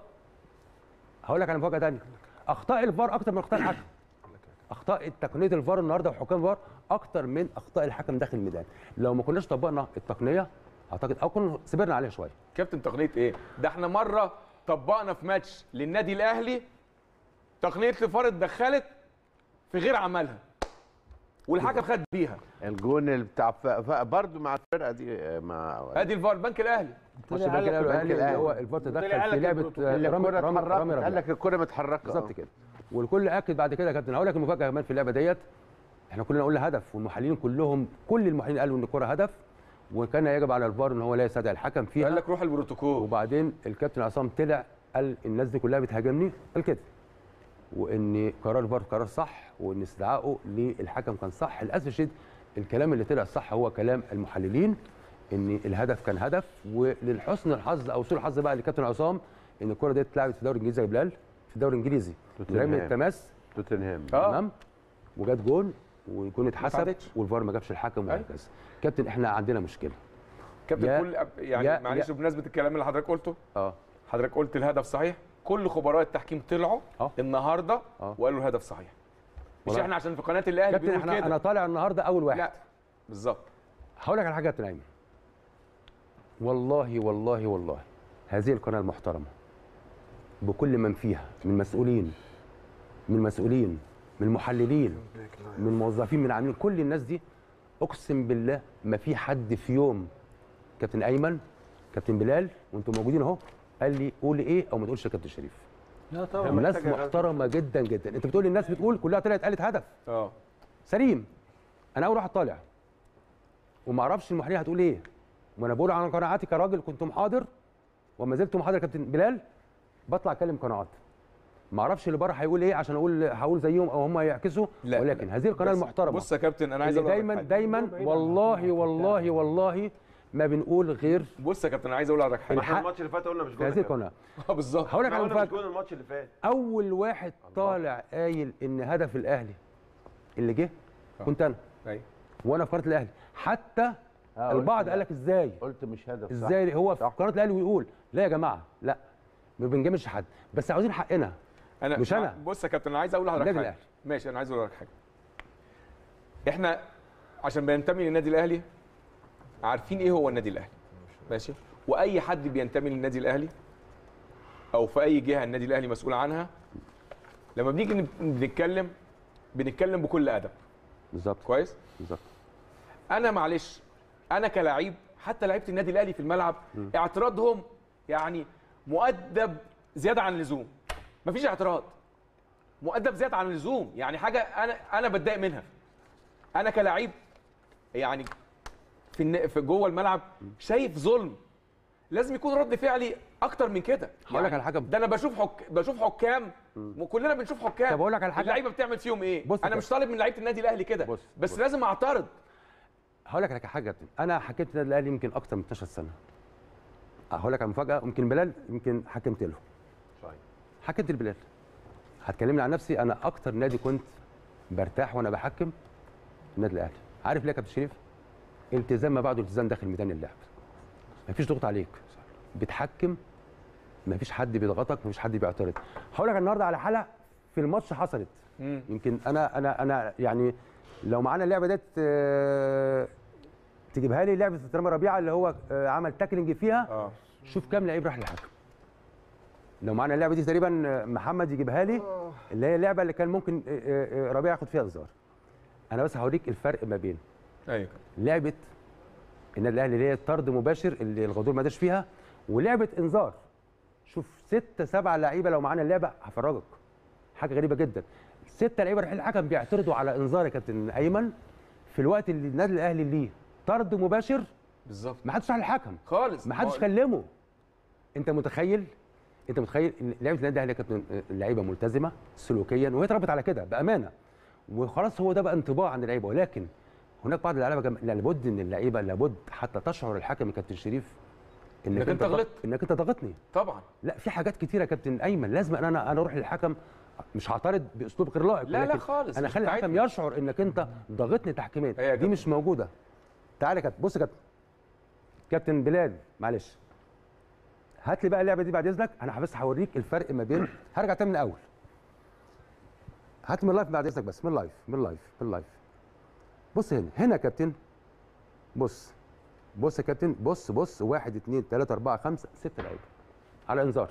هقول لك على مفاجاه ثانيه اخطاء الفار اكتر من اخطاء الحكم اخطاء تقنيه الفار النهارده وحكام الفار اكتر من اخطاء الحكم داخل الميدان لو ما كناش طبقنا التقنيه اعتقد او كنا صبرنا عليها شويه كابتن تقنيه ايه ده احنا مره طبقنا في ماتش للنادي الاهلي تقنيه الفار اتدخلت في غير عملها والحكم خد بيها الجون اللي بتاع ف... ف... برضه مع الفرقه دي آه، مع ادي الفار البنك الاهلي ماتش طلع البنك قال لك الاهلي اللي الأهلي. هو الفار طلع تدخل قال في لك لعبه البروتوكول. آه، اللي رامي الكره رامي رامي اتحركت ربيعة. قال لك الكره متحركه بالظبط آه. كده والكل اكد بعد كده يا كابتن هقول لك المفاجاه كمان في اللعبه ديت احنا كلنا قلنا هدف والمحللين كلهم كل المحللين قالوا ان الكره هدف وكان يجب على الفار ان هو لا يستدعي الحكم فيها قال لك روح البروتوكول وبعدين الكابتن عصام طلع قال الناس دي كلها بتهاجمني قال كده وان قرار الفار قرار صح وان استدعائه للحكم كان صح للاسف الشديد الكلام اللي طلع صح هو كلام المحللين ان الهدف كان هدف وللحسن الحظ او سوء الحظ بقى للكابتن عصام ان الكره دي اتلعبت في الدوري الانجليزي يا بلال في الدوري الانجليزي توتنهام. رمي التماس توتنهام آه. تمام وجات جون ويكون اتحسب اتعادتش. والفار ما جابش الحكم أيوة. وهكذا كابتن احنا عندنا مشكله كابتن يا- كل يعني يا- معلش يا- بمناسبه الكلام اللي حضرتك قلته اه حضرتك قلت الهدف صحيح كل خبراء التحكيم طلعوا آه. النهارده آه. وقالوا الهدف صحيح مش والله. احنا عشان في قناه الاهلي كابتن بنقول احنا كده انا طالع النهارده اول واحد لا بالظبط هقول لك على حاجه يا كابتن ايمن والله والله والله هذه القناه المحترمه بكل من فيها من مسؤولين من مسؤولين من محللين من موظفين من عاملين كل الناس دي اقسم بالله ما في حد في يوم كابتن ايمن كابتن بلال وانتم موجودين اهو قال لي قول ايه او ما تقولش يا كابتن شريف لا طبعا ناس محتاجة غلط. محترمه جدا جدا انت بتقول الناس بتقول كلها طلعت قالت هدف اه سليم انا اول واحد طالع وما اعرفش المحللين هتقول ايه وانا بقول عن قناعاتي كراجل كنت محاضر وما زلت محاضر يا كابتن بلال بطلع اتكلم قناعات ما اعرفش اللي بره هيقول ايه عشان اقول هقول زيهم او هم يعكسوا لا، ولكن لا. هذه القناه بس- المحترمه بص يا كابتن انا عايز اللي اقول لك دايما حاجة. دايما بعيد عن والله الحكم والله بتاع. والله ما بنقول غير بص يا كابتن انا عايز اقول لحضرتك ما حاجه احنا الحق- الماتش اللي فات قلنا مش في جول هذه القناه اه بالظبط هقول لك على قلنا مش مفاجاه جول الماتش اللي فات اول واحد طالع قايل ان هدف الاهلي اللي جه كنت انا ايوه وانا في قناه الاهلي حتى آه، قلت البعض لا. قال لك ازاي قلت مش هدف صح. ازاي هو في قناه الاهلي ويقول لا يا جماعه لا ما بنجاملش حد بس عاوزين حقنا انا مش أنا. بص يا كابتن انا عايز اقول لحضرتك النادي حاجه الأهلي. ماشي انا عايز اقول لحضرتك حاجه احنا عشان بننتمي للنادي الاهلي عارفين ايه هو النادي الاهلي ماشي واي حد بينتمي للنادي الاهلي او في اي جهه النادي الاهلي مسؤول عنها لما بنيجي نب- بنتكلم بنتكلم بكل ادب بالظبط كويس بالظبط انا معلش انا كلاعب حتى لعيبه النادي الاهلي في الملعب اعتراضهم يعني مؤدب زياده عن اللزوم مفيش اعتراض مؤدب زياده عن اللزوم يعني حاجه انا انا بتضايق منها انا كلاعب يعني في الن- في جوه الملعب شايف ظلم لازم يكون رد فعلي اكتر من كده هقول لك على حاجة. ده انا بشوف حك... بشوف حكام وكلنا بنشوف حكام طب أقول لك على حاجة. اللعيبه بتعمل فيهم ايه بص انا كده. مش طالب من لعيبه النادي الاهلي كده بص، بس بص. لازم اعترض هقول لك على حاجه يا كابتن انا حكمت النادي الاهلي يمكن اكتر من 12 سنه هقول لك على مفاجاه يمكن بلال يمكن حكمت له صحيح حكمت البلال هتكلمني عن نفسي انا اكتر نادي كنت برتاح وانا بحكم النادي الاهلي عارف ليه يا كابتن شريف التزام ما بعده التزام داخل ميدان اللعب مفيش ضغط عليك بتحكم مفيش حد بيضغطك مفيش حد بيعترض هقول لك النهارده على حاله في الماتش حصلت مم. يمكن انا انا انا يعني لو معانا اللعبه ديت آه، تجيبها لي لعبه رامي ربيعه اللي هو آه، عمل تاكلينج فيها اه شوف كام لعيب راح للحكم لو معانا اللعبه دي تقريبا آه، محمد يجيبها لي اللي هي اللعبه اللي كان ممكن آه، آه، آه، ربيعه ياخد فيها انذار انا بس هوريك الفرق ما بين ايوه لعبه النادي الاهلي اللي هي طرد مباشر اللي الغدور ما داش فيها ولعبه انذار شوف ستة سبعة لعيبه لو معانا اللعبه هفرجك حاجه غريبه جدا ستة لعيبه رايحين الحكم بيعترضوا على انذار يا كابتن ايمن في الوقت اللي النادي الاهلي ليه طرد مباشر بالظبط ما حدش راح للحكم خالص ما حدش هو- كلمه انت متخيل انت متخيل ان لعيبه النادي الاهلي كانت لعيبه ملتزمه سلوكيا وهي اتربت على كده بامانه وخلاص هو ده بقى انطباع عن اللعيبه ولكن هناك بعض اللعيبه جم... لابد ان اللعيبه لابد حتى تشعر الحكم يا كابتن شريف إنك أنت غلطت. انك انت ضغطني طبعا لا في حاجات كتيره يا كابتن ايمن لازم ان انا انا اروح للحكم مش هعترض باسلوب غير لائق لا، لا ولكن خالص، انا مش اخلي الحكم بتاعتنا. يشعر انك انت ضاغطني تحكيميا هي يا دي كابتن. مش موجوده تعالى يا كابتن بص يا كابتن كابتن بلال معلش هات لي بقى اللعبه دي بعد اذنك انا بس هوريك الفرق ما بين هرجع تاني من الاول هات من اللايف بعد اذنك بس من اللايف من اللايف من اللايف بص هنا هنا يا كابتن بص بص يا كابتن بص بص واحد اثنين ثلاثة أربعة خمسة ست لعيبة على إنذار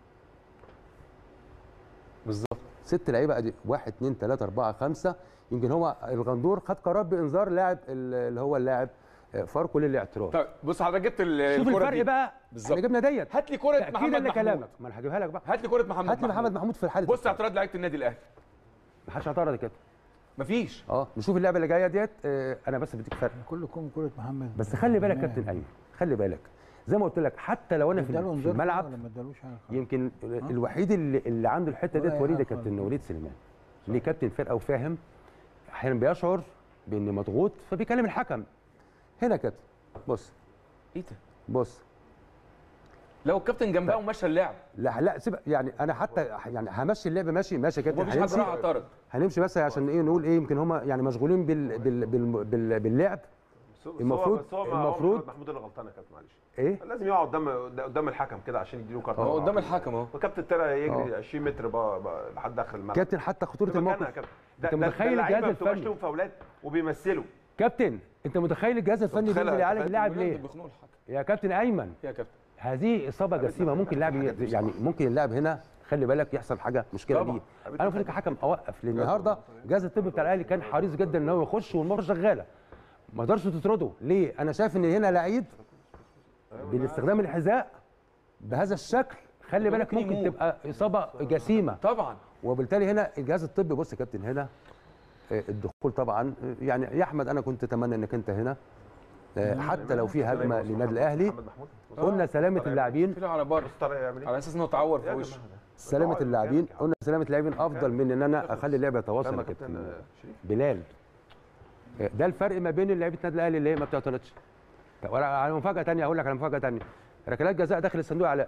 بالظبط ست لعيبة أدي واحد اثنين ثلاثة أربعة خمسة يمكن هو الغندور خد قرار بإنذار لاعب اللي هو اللاعب آه، فاركو للاعتراض طيب بص حضرتك جبت ال- شوف الكرة الفرق دي. بقى بالظبط. احنا جبنا ديت هات لي كرة تأكيدا محمد محمود لكلامك ما انا هجيبها لك بقى هات لي كرة محمد هات لي محمد محمود في الحاله بص اعتراض لعيبه النادي الاهلي ما حدش اعترض كده مفيش اه نشوف اللعبه اللي جايه ديت آه، انا بس بديك فرق كلكم كرة محمد بس خلي بالك تمام. كابتن ايمن خلي بالك زي ما قلت لك حتى لو انا في اداله في انذار الملعب ولا ما ادالوش حاجه خالص؟ يمكن الوحيد اللي, اللي عنده الحته ولا ديت أي وليد يا حاجة كابتن خالص. وليد سليمان ليه كابتن فرقه وفاهم احيانا بيشعر بان مضغوط فبيكلم الحكم هنا يا كابتن بص ايه ده بص لو الكابتن جنبها ومشى اللعب لا لا سيب يعني انا حتى يعني همشي اللعب ماشي ماشي يا كابتن ومفيش حد هنمشي راح اعترض هنمشي بس عشان ايه نقول ايه يمكن هم يعني مشغولين بال بال بال بال باللعب المفروض- بس هو المفروض- محمد محمود اللي غلطان يا كابتن معلش ايه لازم يقعد قدام قدام الحكم كده عشان يديله كارت هو قدام الحكم اهو وكابتن طلع يجري 20 متر بقى بقى لحد اخر الملعب كابتن حتى خطوره في مكانها يا الموقف كابتن أنت ده- ده- متخيل ده اللعيبة الجهاز ما بتبقاش الفني؟ لهم فاولات وبيمثلوا كابتن انت متخيل الجهاز الفني متخيل بينزل يعالج تخيل اللاعب بجد ليه بيخنقوا الحكم يا كابتن ايمن يا كابتن هذه اصابه جسيمه ممكن اللاعب ي- يعني ممكن اللاعب هنا خلي بالك يحصل حاجه مشكله طبعا. دي انا المفروض كحكم اوقف لان النهارده الجهاز الطبي بتاع الاهلي كان حريص جدا ان هو يخش والمباراه شغاله ما قدرش تطرده ليه انا شايف ان هنا لعيب بالاستخدام الحذاء بهذا الشكل خلي بالك ممكن ممكن يموت. تبقى اصابه جسيمه طبعا وبالتالي هنا الجهاز الطبي بص يا كابتن هنا آه، الدخول طبعا آه، يعني يا احمد انا كنت اتمنى انك انت هنا آه، حتى لو في هجمه للنادي الاهلي محمد محمود قلنا سلامه اللاعبين طلع على بره بص طارق يعمل ايه على اساس انه اتعور في يا وشه جماعة ده. سلامه طبعاً اللاعبين جامد. قلنا سلامه اللاعبين افضل من ان انا اخلي اللعبه فاهم يتواصل يا يا كابتن كابتن آه، شريف بلال آه، ده الفرق ما بين لعيبه النادي الاهلي اللي هي ما بتعترضش طب ولا- على مفاجاه ثانيه هقول لك على مفاجاه ثانيه ركلات جزاء داخل الصندوق علاء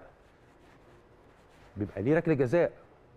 بيبقى ليه ركله جزاء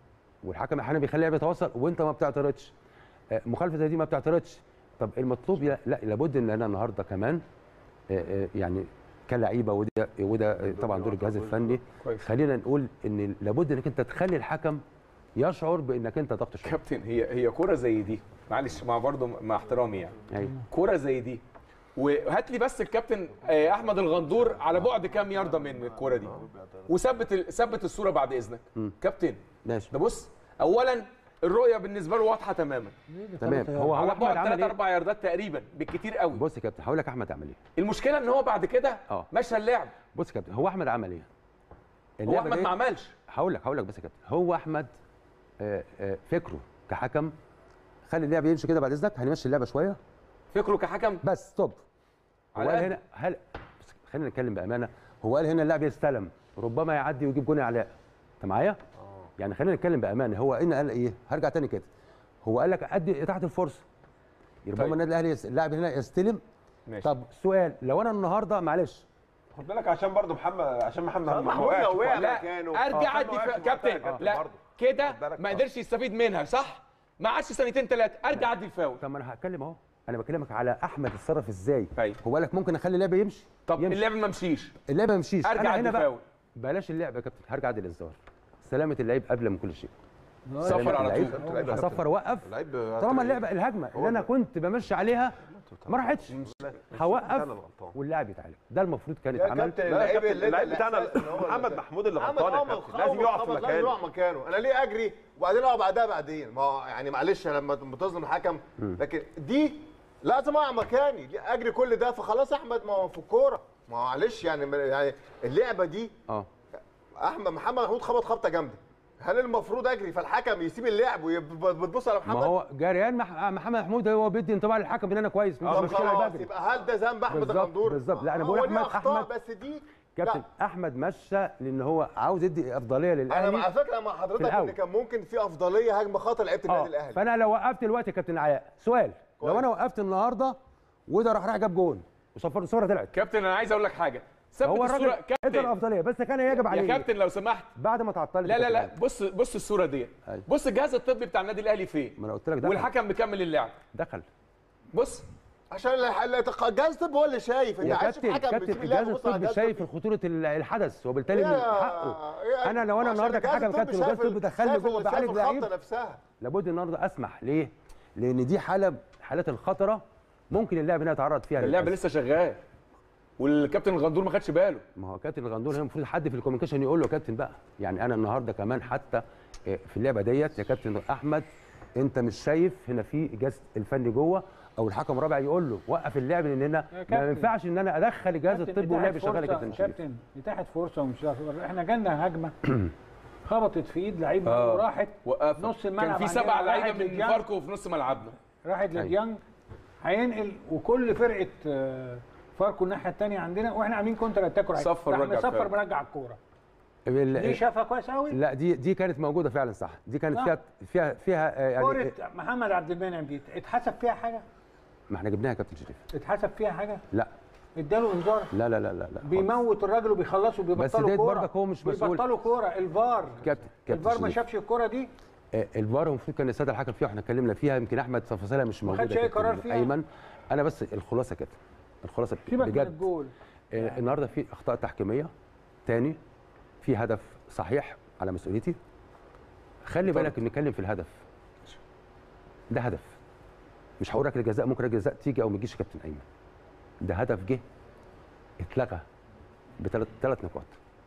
والحكم احيانا بيخلي اللعب يتواصل وانت ما بتعترضش آه، مخالفه زي دي ما بتعترضش طب المطلوب لا, لا لابد ان انا النهارده كمان آه، آه، يعني كلعيبه وده وده آه، طبعا دور الجهاز الفني كويس خلينا نقول ان لابد انك انت تخلي الحكم يشعر بانك انت ضغط شويه كابتن هي هي كوره زي دي معلش مع برضه مع احترامي يعني أيوة. كوره زي دي وهات لي بس الكابتن آه، احمد الغندور على بعد كام يارده من الكوره دي وثبت ال- ثبت الصوره بعد اذنك كابتن ماشي ده بص اولا الرؤيه بالنسبه له واضحه تماما تمام هو هو على احمد بعد عمل 3 ايه 4 ياردات تقريبا بالكتير قوي بص يا كابتن هقول لك احمد عمل ايه المشكله ان هو بعد كده اه. مشى اللعب بص يا كابتن هو احمد عمل ايه هو اللعبة احمد دي- ما عملش هقول لك هقول لك بس يا كابتن هو احمد آه، آه، فكره كحكم خلي اللعب يمشي كده بعد اذنك هنمشي اللعبه شويه فكره كحكم بس ستوب هو على قال قد. هنا هل بس خلينا نتكلم بامانه هو قال هنا اللاعب يستلم ربما يعدي ويجيب جون علاء انت معايا يعني خلينا نتكلم بامانه هو هنا قال ايه هرجع تاني كده هو قال لك ادي اتاحه الفرصه ربما طيب. النادي الاهلي يس- اللاعب هنا يستلم ماشي طب سؤال لو انا النهارده معلش خد بالك عشان برضه محمد عشان محمد ما محمود وقعش لو في وقع وقت. لا مكانه. ارجع آه. ادي كان ف- واقف في كابتن وقتها يا كابتن لا برضه. كده خد بالك ما آه. قدرش يستفيد منها صح ما عادش سنتين ثلاثه ارجع ادي الفاول طب ما انا هتكلم اهو انا بكلمك على احمد اتصرف ازاي أيوة. هو قال لك ممكن اخلي اللعبه يمشي طب يمشي. اللعب ما مشيش اللعبه ما يمشيش ارجع أنا ادي هنا بقى فاول بلاش اللعبه يا كابتن هرجع ادي الانذار سلامه اللعيب قبل من كل شيء صفر على اللعيب طول اللعيب يا هصفر كابتن. اوقف اللعيب طالما اللعبه الهجمه اللي انا كنت بمشي عليها ما راحتش هوقف أنا الغلطان. واللاعب يتعالج ده المفروض كان يا يتعمل كابتن لا يا اللعيب كابتن اللي اللعيب انت بتاعنا الإحساس إن هو محمد اللي- محمود اللي محمد غلطان يا اه كابتن مخ- لازم يقف في خبط، لازم مكانه يقع مكانه انا ليه اجري وبعدين اقع بعدها بعدين ما هو يعني معلش لما بتظلم الحكم لكن دي لازم اقع مكاني ليه اجري كل ده فخلاص يا احمد ما هو في الكوره ما هو معلش يعني يعني اللعبه دي اه احمد محمد محمود خبط خبطه جامده هل المفروض اجري فالحكم يسيب اللعب وبتبص على ما محمد هو جريان مح- محمد محمود هو بيدي انطباع للحكم ان انا كويس مش طب مشكله خلاص بجري يبقى هل ده ذنب احمد بالظبط، الغندور بالظبط. لا، أنا هو بقول ليه أحمد- أخطاء، أحمد- بس دي كابتن لا. احمد مشى لان هو عاوز يدي افضليه انا للاهلي على فكره مع حضرتك الأول. ان كان ممكن في افضليه هجمه خطا لعيبه النادي اه الاهلي فانا لو وقفت دلوقتي يا كابتن علاء سؤال كويس. لو انا وقفت النهارده وده راح راح جاب جون وصفر الصوره طلعت كابتن انا عايز اقول لك حجه ثبت هو الصوره الراجل ادى كابتن الافضليه بس كان يجب يا عليه كابتن لو سمحت بعد ما تعطلت لا يا لا كابتن لا علاء. بص بص الصوره دي أيوة. بص الجهاز الطبي بتاع النادي الاهلي فين ما انا قلت لك دخل والحكم مكمل اللعب دخل بص عشان ال- ال- الجهاز الطبي هو اللي شايف انت يا عايز تشوف كابتن حكم كابتن بيسيب الجهاز اللعب ويبص على الطبي الجهاز شايف الطبي. خطوره ال- الحدث وبالتالي من يا- حقه يا- انا لو انا عشان النهارده الجهاز كحكم الطبي كابتن والجهاز شايف الطبي ال- دخلني شايف جوه ال- بعالج شايف لعيب الخبطه نفسها لابد النهارده اسمح ليه؟ لان دي حاله حالات الخطره ممكن اللاعب هنا يتعرض فيها اللعب للأسف. لسه شغال والكابتن الغندور ما خدش باله ما هو كابتن الغندور هنا المفروض حد في الكوميونيكيشن يقول له يا كابتن بقى يعني انا النهارده كمان حتى آه، في اللعبه ديت يا كابتن احمد انت مش شايف هنا في جهاز الفني جوه او الحكم الرابع يقول له وقف اللعب لان هنا يا ما كابتن. ينفعش ان انا ادخل الجهاز كابتن الطبي إتاحة واللعب شغال يا فرصة- كابتن شريف كابتن اتاحت فرصه ومش عارف- احنا جالنا هجمه خبطت في ايد لعيب آه. وراحت وقف نص الملعب كان في عندنا سبع راحت لعيبه من للجنب. فاركو في نص ملعبنا راحت أيوة. لديانج هينقل وكل فرقه آه، فاركو الناحيه الثانيه عندنا واحنا عاملين كونتر اتاك راح صفر راح رجع مصفر فعلا. مرجع الكوره ال- دي شافها كويس قوي لا دي دي كانت موجوده فعلا صح دي كانت صح. فيها فيها فيها آه، يعني كوره محمد عبد المنعم دي اتحسب فيها حاجه ما احنا جبناها يا كابتن شريف اتحسب فيها حاجه لا اداله انذار لا لا لا لا, لا خالص. بيموت الراجل وبيخلصوا بيبطلوا ديت كوره برضك هو مش مسؤول. بيبطلوا كوره الفار كابتن كابتن الفار ما شريف. شافش الكوره دي آه، الفار المفروض كان الساده الحكم فيها واحنا اتكلمنا فيها يمكن احمد تفاصيلها مش موجوده خدش أي يا كابتن قرار فيها. ايمن انا بس الخلاصه كده الخلاصه سيبك من بجد الجول آه، النهارده في اخطاء تحكيميه تاني في هدف صحيح على مسؤوليتي خلي بالك ان نتكلم في الهدف ده هدف مش هقول ركله جزاء ممكن ركله جزاء تيجي او ما تجيش يا كابتن ايمن ده هدف جه اتلغى بثلاث ثلاث نقاط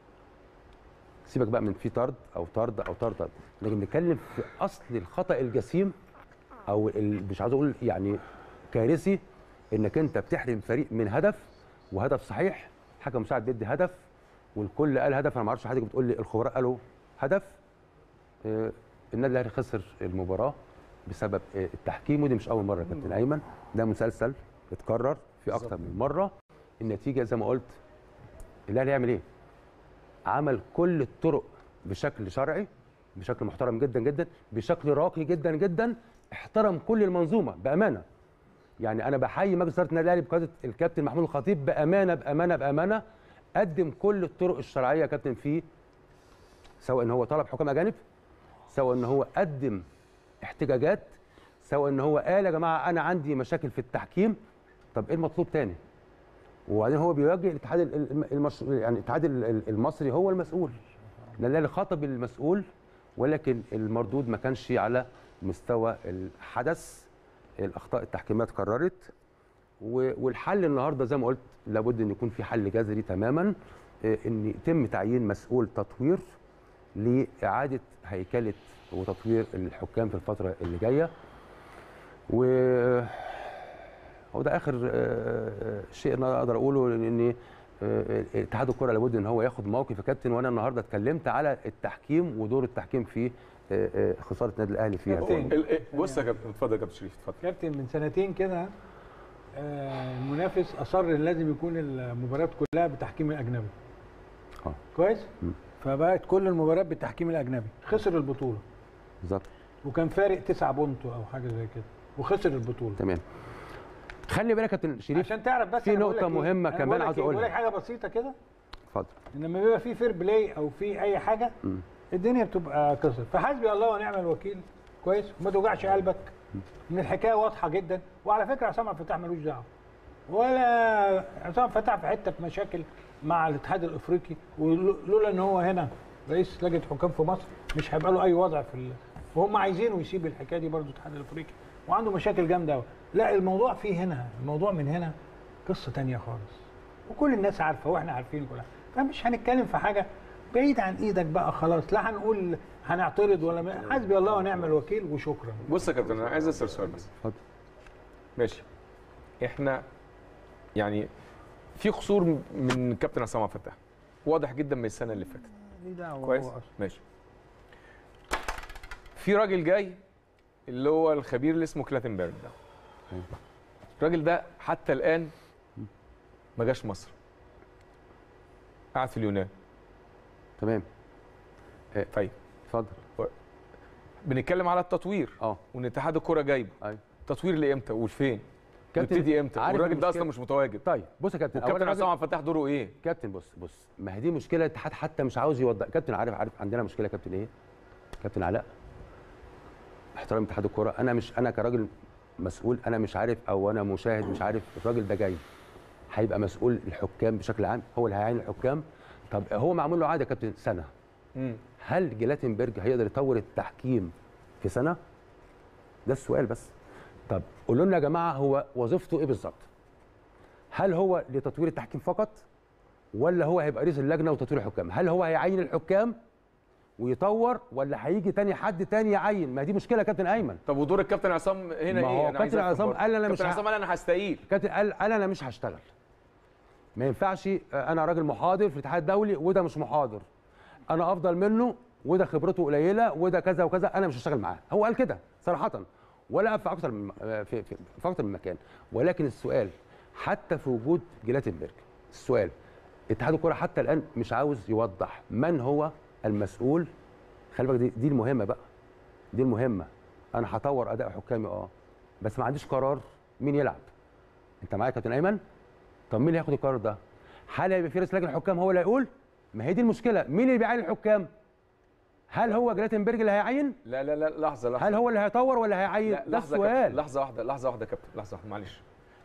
سيبك بقى من في طرد او طرد او طرد طرد لكن بنتكلم في اصل الخطا الجسيم او ال- مش عاوز اقول يعني كارثي انك انت بتحرم فريق من هدف وهدف صحيح حكم مساعد بيدي هدف والكل قال هدف انا ما اعرفش حضرتك بتقول لي الخبراء قالوا هدف آه، النادي الاهلي خسر المباراه بسبب آه، التحكيم ودي مش اول مره يا كابتن ايمن ده مسلسل اتكرر في اكتر من مره النتيجه زي ما قلت الاهلي يعمل ايه؟ عمل كل الطرق بشكل شرعي بشكل محترم جدا جدا بشكل راقي جدا جدا احترم كل المنظومه بامانه يعني انا بحيي مجلس اداره النادي الاهلي بقياده الكابتن محمود الخطيب بامانه بامانه بامانه قدم كل الطرق الشرعيه يا كابتن فيه سواء ان هو طلب حكام اجانب سواء ان هو قدم احتجاجات سواء ان هو قال يا جماعه انا عندي مشاكل في التحكيم طب ايه المطلوب تاني وبعدين هو بيوجه الاتحاد ال- ال- المش... يعني الاتحاد ال- ال- المصري هو المسؤول لان الاهلي خاطب المسؤول ولكن المردود ما كانش على مستوى الحدث الاخطاء التحكيميه اتكررت و- والحل النهارده زي ما قلت لابد ان يكون في حل جذري تماما آه، ان يتم تعيين مسؤول تطوير لاعاده هيكله وتطوير الحكام في الفتره اللي جايه و هو ده اخر آه، آه، شيء انا اقدر اقوله ان آه، اتحاد الكره لابد ان هو ياخد موقف يا كابتن وانا النهارده اتكلمت على التحكيم ودور التحكيم في آه، آه، خساره النادي الاهلي فيها كابتن. ال- ال- بص يا كابتن اتفضل يا كابتن شريف اتفضل كابتن من سنتين كده آه، المنافس اصر ان لازم يكون المباريات كلها بتحكيم الاجنبي اه كويس مم. فبقت كل المباريات بالتحكيم الاجنبي خسر البطوله بالظبط وكان فارق 9 بونت او حاجه زي كده وخسر البطوله تمام خلي بالك يا كابتن شريف عشان تعرف بس في أنا بقول نقطة لك إيه؟ مهمة أنا كمان بقول لك عاوز إيه؟ بقول أقولها. لك حاجه بسيطه كده اتفضل ان لما بيبقى في فير بلاي او في اي حاجه مم. الدنيا بتبقى قصر فحسبي الله ونعم الوكيل كويس وما توجعش قلبك ان الحكايه واضحه جدا وعلى فكره عصام عبد الفتاح ملوش دعوه ولا عصام فتح في حته في مشاكل مع الاتحاد الافريقي ولولا ان هو هنا رئيس لجنه حكام في مصر مش هيبقى له اي وضع في ال... وهم عايزينه يسيب الحكايه دي برضه الاتحاد الافريقي وعنده مشاكل جامده قوي لا الموضوع فيه هنا الموضوع من هنا قصه تانية خالص وكل الناس عارفه واحنا عارفين كلها فمش هنتكلم في حاجه بعيد عن ايدك بقى خلاص لا هنقول هنعترض ولا ما- حسبي الله ونعم الوكيل وشكرا بص يا كابتن انا عايز اسال سؤال بس اتفضل ماشي احنا يعني في قصور من كابتن عصام عبد الفتاح واضح جدا من السنه اللي فاتت ليه دعوه كويس هو أصلاً. ماشي في راجل جاي اللي هو الخبير اللي اسمه كلاتنبرج ده الراجل ده حتى الان ما جاش مصر قاعد في اليونان تمام طيب اتفضل بنتكلم على التطوير اه وان اتحاد الكوره جايبه ايوه تطوير لامتى وفين كابتن، يبتدي امتى عارف والراجل ده المشكلة؟ اصلا مش متواجد طيب بص يا كابتن وكابتن أولاً عصام عبد الفتاح دوره ايه كابتن بص بص ما هي دي مشكله الاتحاد حتى مش عاوز يوضح كابتن عارف عارف عندنا مشكله يا كابتن ايه كابتن علاء احترام اتحاد الكوره انا مش انا كراجل مسؤول انا مش عارف او انا مشاهد مش عارف الراجل ده جاي هيبقى مسؤول الحكام بشكل عام هو اللي هيعين الحكام طب هو معمول له عاده يا كابتن سنه مم. هل جلاتنبرج هيقدر يطور التحكيم في سنه ده السؤال بس طب قولوا لنا يا جماعه هو وظيفته ايه بالظبط هل هو لتطوير التحكيم فقط ولا هو هيبقى رئيس اللجنه وتطوير الحكام هل هو هيعين الحكام ويطور ولا هيجي تاني حد تاني يعين ما دي مشكله يا كابتن ايمن طب ودور الكابتن عصام هنا ما ايه هو أنا عايز كابتن أفهم عصام برضه. قال أنا مش كابتن ه- عصام قال انا هستقيل كابتن قال قال انا مش هشتغل ما ينفعش آه، انا راجل محاضر في الاتحاد الدولي وده مش محاضر انا افضل منه وده خبرته قليله وده كذا وكذا انا مش هشتغل معاه هو قال كده صراحه ولا في اكتر من آه، في, في, في اكتر من مكان ولكن السؤال حتى في وجود جلاتنبرج السؤال اتحاد الكره حتى الان مش عاوز يوضح من هو المسؤول خلي بالك دي, دي المهمه بقى دي المهمه انا هطور اداء حكامي اه بس ما عنديش قرار مين يلعب انت معايا يا كابتن ايمن طب مين اللي هياخد القرار ده هل هيبقى في رئيس لجنه الحكام هو اللي هيقول ما هي دي المشكله مين اللي بيعين الحكام هل هو جلاتنبرج اللي هيعين لا لا لا لحظه لحظه هل هو اللي هيطور ولا هيعين لا ده لحظه يا كابتن، السؤال لحظه واحده لحظه واحده يا كابتن لحظه واحده معلش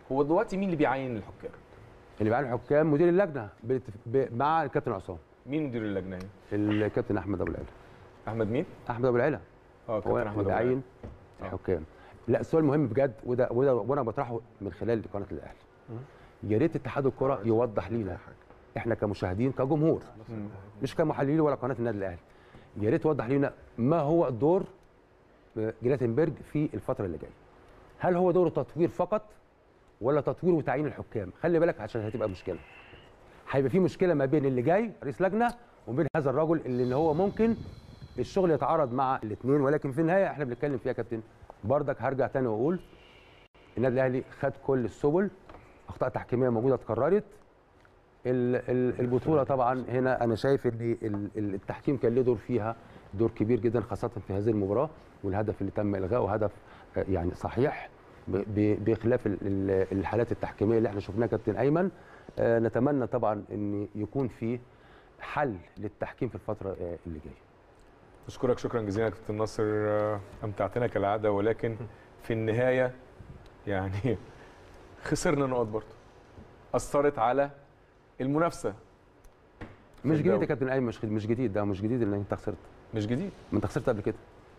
هو دلوقتي مين اللي بيعين الحكام اللي بيعمل الحكام مدير اللجنه بالاتف- ب- مع الكابتن عصام مين مدير اللجنه هنا الكابتن احمد ابو العلا احمد مين احمد ابو العلا اه هو كابتن اللي احمد أبو بيعين آه. الحكام لا السؤال مهم بجد وده وده وانا بطرحه من خلال قناه الاهلي يا ريت اتحاد الكره يوضح لينا احنا كمشاهدين كجمهور مم. مش كمحللين ولا قناه النادي الاهلي يا ريت توضح لنا ما هو دور جلاتنبرج في الفتره اللي جايه هل هو دوره تطوير فقط ولا تطوير وتعيين الحكام خلي بالك عشان هتبقى مشكله هيبقى في مشكله ما بين اللي جاي رئيس لجنه وبين هذا الرجل اللي اللي هو ممكن الشغل يتعارض مع الاثنين ولكن في النهايه احنا بنتكلم فيها يا كابتن بردك هرجع تاني واقول النادي الاهلي خد كل السبل اخطاء تحكيميه موجوده اتكررت ال- ال- البطوله طبعا هنا انا شايف ان ال- ال- التحكيم كان له دور فيها دور كبير جدا خاصه في هذه المباراه والهدف اللي تم الغائه هدف آه، يعني صحيح ب- ب- بخلاف ال- ال- الحالات التحكيميه اللي احنا شفناها كابتن ايمن آه، نتمنى طبعا ان يكون في حل للتحكيم في الفتره آه، اللي جايه اشكرك شكرا جزيلا يا كابتن ناصر آه، امتعتنا كالعاده ولكن في النهايه يعني خسرنا نقط برضه اثرت على المنافسه مش جديد الدوري. يا كابتن ايمن مش مش جديد ده مش جديد ان انت خسرت مش جديد ما انت خسرت قبل كده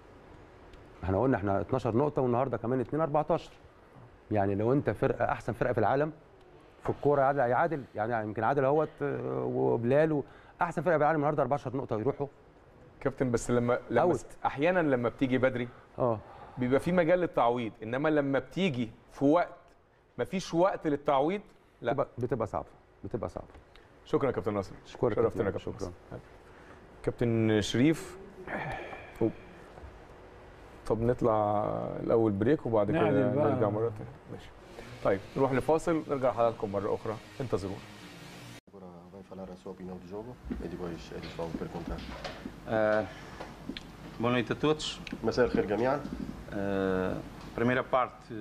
احنا قلنا احنا 12 نقطه والنهارده كمان 2 14 يعني لو انت فرقه احسن فرقه في العالم في الكوره عادل هيعادل يعني يمكن عادل اهوت آه، وبلال و- احسن فرقه في العالم النهارده 14 نقطه يروحوا كابتن بس لما لما أوت. احيانا لما بتيجي بدري اه بيبقى في مجال للتعويض انما لما بتيجي في وقت مفيش وقت للتعويض لا بتبقى, بتبقى صعبه بتبقى صعبه شكرا يا كابتن ناصر اشكرك شرفتنا يا كابتن. كابتن شكرا ناصر. كابتن شريف أوه. طب نطلع الاول بريك وبعد كده نعدل بقى. نرجع مره ثانيه ماشي طيب نروح لفاصل نرجع لحضراتكم مره اخرى انتظرونا Agora vai falar a sua opinião do jogo e depois eles vão perguntar. Ah, boa noite a todos. مساء الخير جميعا Ah, primeira parte,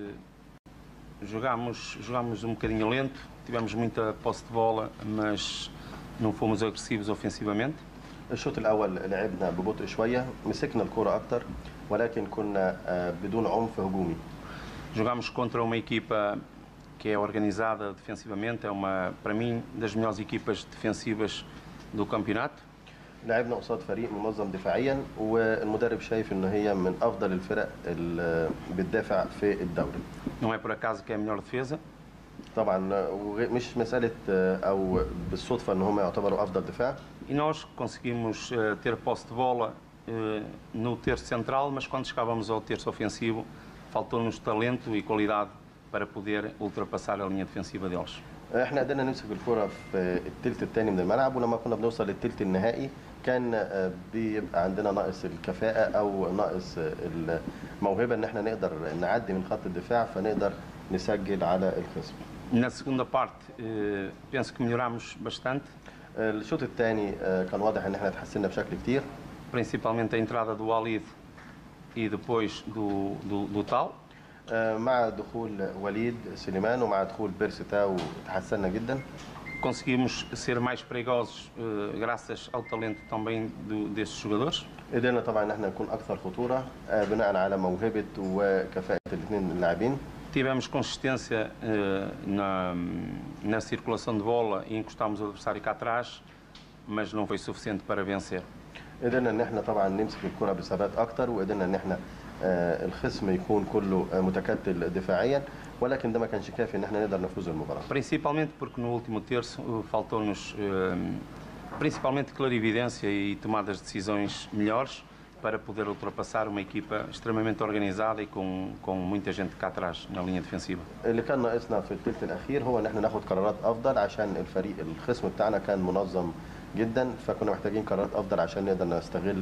jogámos, jogámos um bocadinho lento, tivemos muita posse de bola, mas não fomos agressivos ofensivamente. الشوط الاول لعبنا ببطء شويه مسكنا الكره اكتر ولكن كنا آه، بدون عنف هجومي Jogámos contra uma equipa que é organizada defensivamente, é uma, para mim, das melhores equipas defensivas do campeonato. لعبنا قصاد فريق منظم دفاعيا والمدرب شايف ان هي من افضل الفرق اللي بتدافع في الدوري Não é por acaso que é a melhor defesa, طبعا آه، وغ- مش مساله آه، او بالصدفه ان هم يعتبروا افضل دفاع E nós conseguimos eh, ter posse de bola eh, no terço central, mas quando chegávamos ao terço ofensivo, faltou-nos talento e qualidade para poder ultrapassar a linha defensiva deles. احنا قدرنا نمسك الكرة في التلت الثاني من الملعب ولما كنا بنوصل للتلت النهائي كان آه، بيبقى عندنا ناقص الكفاءة او ناقص آه، الموهبة ان احنا نقدر نعدي من خط الدفاع فنقدر نسجل على الخصم. Na segunda parte, eh, penso que melhorámos bastante, الشوط الثاني كان واضح ان احنا اتحسنا بشكل كتير principalmente a entrada do Walid e depois do, do, do Tal. آه، مع دخول وليد سليمان ومع دخول بيرسي تاو تحسنا جدا Conseguimos ser mais perigosos eh, graças ao talento também do, destes jogadores. قدرنا طبعا ان احنا نكون اكثر خطورة آه، بناء على موهبة وكفاءة الاثنين اللاعبين Tivemos consistência eh, na, na circulação de bola e encostámos o adversário cá atrás, mas não foi suficiente para vencer. قدرنا ان احنا طبعا نمسك الكرة بثبات اكتر وقدرنا ان احنا آه، الخصم يكون كله آه، متكتل دفاعيا ولكن ده ما كانش كافي ان احنا نقدر نفوز المباراة Principalmente porque no último terço eh, faltou-nos eh, principalmente clarividência e tomadas de decisões melhores para poder ultrapassar uma equipa extremamente organizada e com, com muita gente cá atrás na linha defensiva. اللي كان ناقصنا في الثلث الاخير هو ان احنا ناخد قرارات افضل عشان الفريق الخصم بتاعنا كان منظم جدا فكنا محتاجين قرارات افضل عشان نقدر نستغل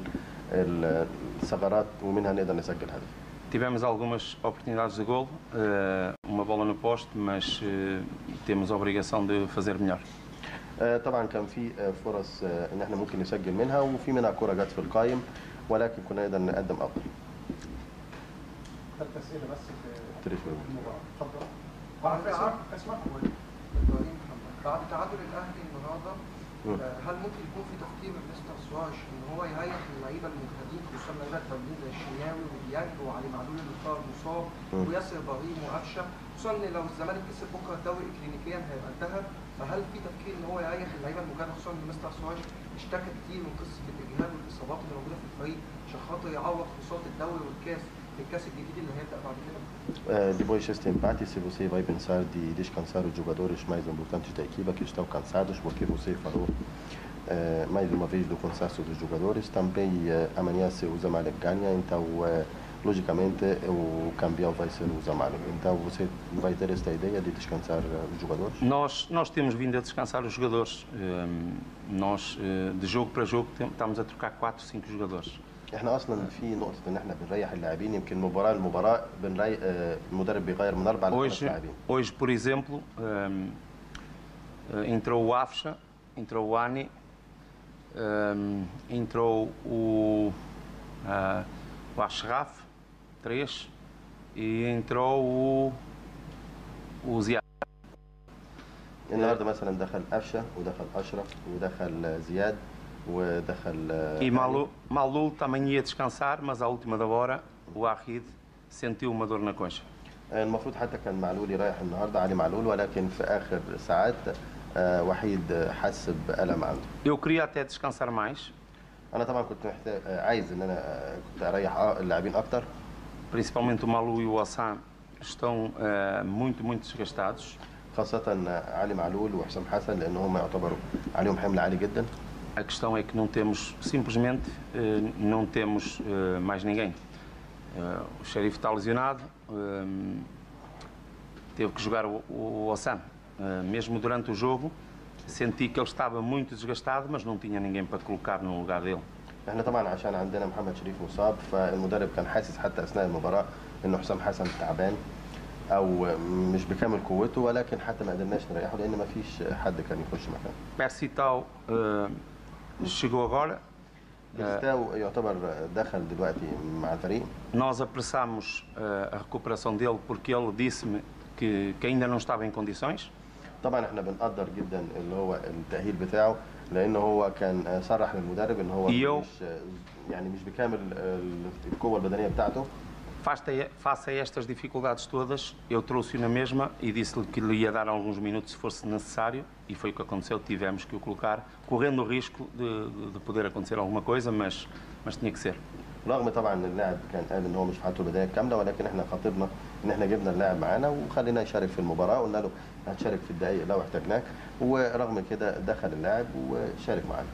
الثغرات ومنها نقدر نسجل هدف Tivemos algumas oportunidades de golo, eh, uma bola no poste, mas eh, temos a obrigação de fazer melhor. آه، طبعا كان في آه، فرص آه، ان احنا ممكن نسجل منها وفي منها كرة جت في القايم ولكن كنا نقدر نقدم افضل ثلاث اسئله بس في تريف المباراه اتفضل بعد اسمك اسمك ابراهيم محمد بعد تعادل الاهلي النهارده هل ممكن يكون في تفكير من مستر سواش ان هو يريح اللعيبه المجهدين خصوصا اللعيبه التمرين زي الشناوي وديانج وعلي معلول اللي طار مصاب وياسر ابراهيم وقفشه خصوصا ان لو الزمالك كسب بكره الدوري كلينيكيا هيبقى انتهى فهل في تفكير ان هو يريح اللعيبه المجهده خصوصا ان مستر سواش اشتكى كتير من قصه الاجهاد والاصابات اللي موجوده في الفريق عشان خاطر يعوض خساره الدوري والكاس في الكاس الجديد اللي هيبدا بعد كده Eh, depois deste empate, se você vai pensar de descansar os jogadores mais importantes da equipa que estão cansados, porque você falou eh, mais uma vez do cansaço dos jogadores, também eh, amanhã se o Zamalek ganha, então eh, logicamente o campeão vai ser o Zamalek. Então você vai ter esta ideia de descansar eh, os jogadores? Nós, nós temos vindo a descansar os jogadores. Hum, nós, eh, de jogo para jogo, tem- estamos a trocar 4, 5 jogadores. احنا اصلا في نقطه ان احنا بنريح اللاعبين يمكن مباراه لمباراه بنريح آه، المدرب بيغير من اربع لخمس Hoje, لاعبين hoje por exemplo, hum, eh, entrou o Afcha, entrou o Ani, hum, entrou o, ah, o Ashraf, 3, e entrou o, o Ziad. النهارده مثلا دخل قفشه ودخل اشرف ودخل زياد ودخل آه، E Malu, Malul também ia descansar, mas à última da hora o Arrid sentiu uma dor na concha. المفروض حتى كان معلول يريح النهارده علي معلول ولكن في اخر ساعات آه، وحيد آه، حس بالم عنده Eu queria até descansar mais, انا طبعا كنت محتاج آه، عايز ان انا آه، كنت اريح آه، اللاعبين اكتر principalmente o Malu e o Hassan estão eh, muito, muito desgastados. خاصه آه، علي معلول وحسام حسن لان هم يعتبروا عليهم حمل عالي جدا A questão é que não temos, simplesmente, eh, não temos eh, mais ninguém. Eh, o xerife está lesionado, eh, teve que jogar o, o Hassan. Eh, mesmo durante o jogo, senti que ele estava muito desgastado, mas não tinha ninguém para colocar no lugar dele. احنا طبعا عشان عندنا محمد شريف مصاب فالمدرب كان حاسس حتى اثناء المباراه انه حسام حسن تعبان او مش بكامل قوته ولكن حتى ما قدرناش نريحه لان ما فيش حد كان يخش مكانه Percital eh, chegou agora, بيستاو يعتبر دخل دلوقتي مع الفريق Nós apressamos eh, a recuperação dele porque ele disse-me que, que ainda não estava em condições. طبعا احنا بنقدر جدا اللي هو التاهيل بتاعه لان هو كان صرح للمدرب ان هو يو. مش يعني مش بكامل القوه البدنيه بتاعته Face a, face a estas dificuldades todas, eu trouxe-o na mesma e disse-lhe que lhe ia dar alguns minutos se fosse necessário, e foi o que aconteceu. Tivemos que o colocar, correndo o risco de, de- de poder acontecer alguma coisa, mas, mas tinha que ser. رغم طبعا ان اللاعب كان قال ان هو مش في حالته البدنيه الكامله ولكن احنا خاطبنا ان احنا جبنا اللاعب معانا وخلينا يشارك في المباراه قلنا له هتشارك في الدقائق لو احتاجناك ورغم كده دخل اللاعب وشارك معانا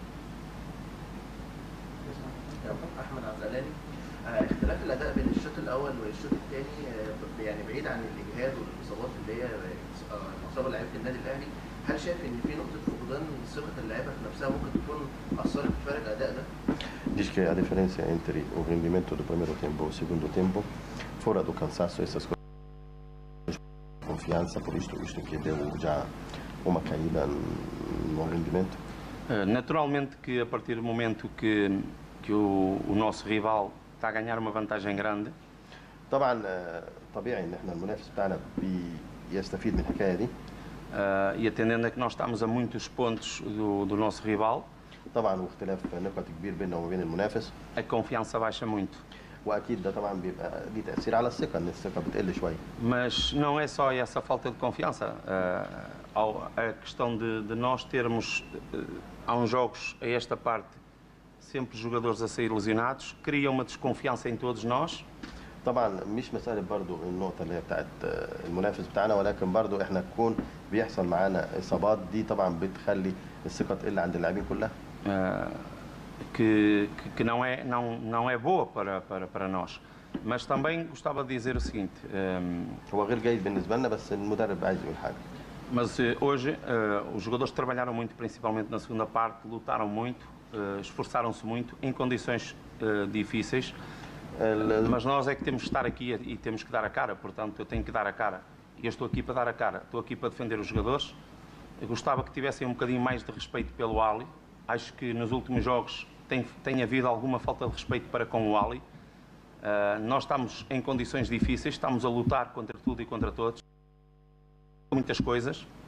احمد عبد الالي آه، اختلاف الاداء بين الشوط الاول والشوط الثاني يعني بعيد عن الاجهاد والاصابات اللي هي آه، اصابه لعيبه النادي الاهلي هل شايف ان في نقطه فقدان ثقه اللعيبه في نفسها ممكن تكون اثرت في فرق الاداء ده؟ Diz que a diferença entre o rendimento do primeiro tempo e o segundo tempo, fora do cansaço, essas coisas, confiança, por isto, isto que deu já uma caída no rendimento. Eh, Naturalmente que a partir do momento que, que o, o nosso rival está a ganhar uma vantagem grande, طبعا آه، طبيعي ان احنا المنافس بتاعنا بيستفيد من الحكايه دي eh, e atendendo a que nós estamos a muitos pontos do, do nosso rival, طبعا واختلاف نقط كبير بيننا وما بين المنافس a confiança baixa muito. واكيد ده طبعا بيبقى ليه تاثير على الثقه ان الثقه بتقل شويه Mas não é só essa falta de confiança. eh, ao- a questão de, de nós termos, eh, há uns jogos a esta parte, sempre jogadores a sair lesionados, cria uma desconfiança em todos nós. طبعا مش مساله برضو النقطه اللي هي بتاعت آه، المنافس بتاعنا ولكن برضو احنا تكون بيحصل معانا اصابات دي طبعا بتخلي الثقه تقل عند اللاعبين كلها eh, que, que, que não, é, não, não é boa para, para, para nós. Mas também gostava de dizer o seguinte: eh, هو غير جيد بالنسبه لنا بس المدرب عايز يقول حاجه mas eh, hoje eh, os jogadores trabalharam muito, principalmente na segunda parte, lutaram muito, eh, esforçaram-se muito em condições eh, difíceis. ال- Mas nós é que temos que estar aqui e temos que dar a cara, portanto eu tenho que dar a cara. E eu estou aqui para dar a cara, estou aqui para defender os jogadores. Eu gostava que tivessem um bocadinho mais de respeito pelo Ali. Acho que nos últimos jogos tem, tem havido alguma falta de respeito para com o Ali. Ah, nós estamos em condições difíceis, estamos a lutar contra tudo e contra todos. Muitas coisas.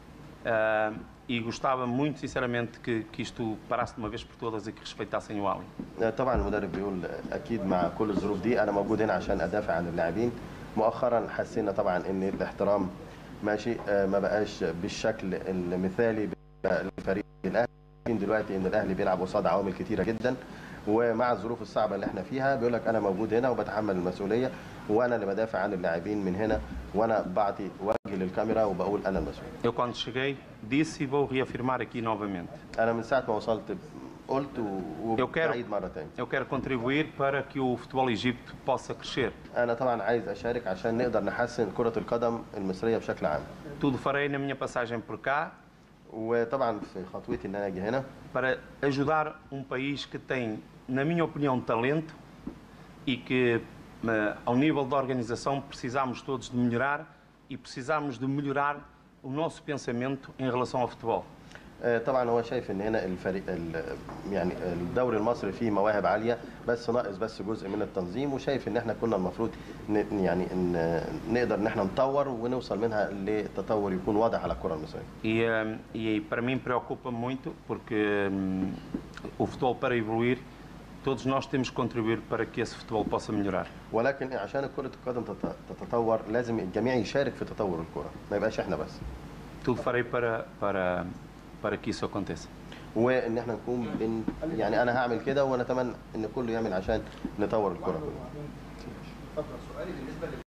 Ah, e gostava muito, sinceramente, que, que isto parasse de uma vez por todas e que respeitassem o Ali. طبعا المدرب بيقول اكيد مع كل الظروف دي انا موجود هنا عشان ادافع عن اللاعبين مؤخرا حسينا طبعا ان الاحترام ماشي آه، ما بقاش بالشكل المثالي للفريق الاهلي دلوقتي ان الاهلي بيلعب قصاد عوامل كتيره جدا ومع الظروف الصعبه اللي احنا فيها بيقول لك انا موجود هنا وبتحمل المسؤوليه وانا اللي بدافع عن اللاعبين من هنا وانا بعطي وجه للكاميرا وبقول انا المسؤول Eu, quando cheguei, disse e vou reafirmar aqui novamente. انا من ساعه ما وصلت قلت و- Eu quero, وبعيد مره تاني eu quero contribuir para que o futebol egípcio possa crescer. انا طبعا عايز اشارك عشان نقدر نحسن كره القدم المصريه بشكل عام Tudo farei na minha passagem por cá وطبعا في خطوتي ان انا اجي هنا para ajudar um país que tem, na minha opinião, talento e que, eh, ao nível da organização, precisamos todos de melhorar e precisamos de melhorar o nosso pensamento em relação ao futebol. آه، طبعا هو شايف ان هنا الفريق ال- يعني الدوري المصري فيه مواهب عاليه بس ناقص بس جزء من التنظيم وشايف ان احنا كنا المفروض ن- يعني ان نقدر ان احنا نطور ونوصل منها لتطور يكون واضح على الكره المصريه E, eh, e para mim preocupa muito porque hum, o futebol para evoluir, todos nós temos que contribuir para que esse futebol possa melhorar. ولكن عشان كره القدم تت- تتطور لازم الجميع يشارك في تطور الكره ما يبقاش احنا بس Tudo farei para, para, para que isso aconteça. وان احنا نكون بن يعني انا هعمل كده ونتمنى ان كله يعمل عشان نطور الكره كلها اتفضل سؤالي بالنسبه لل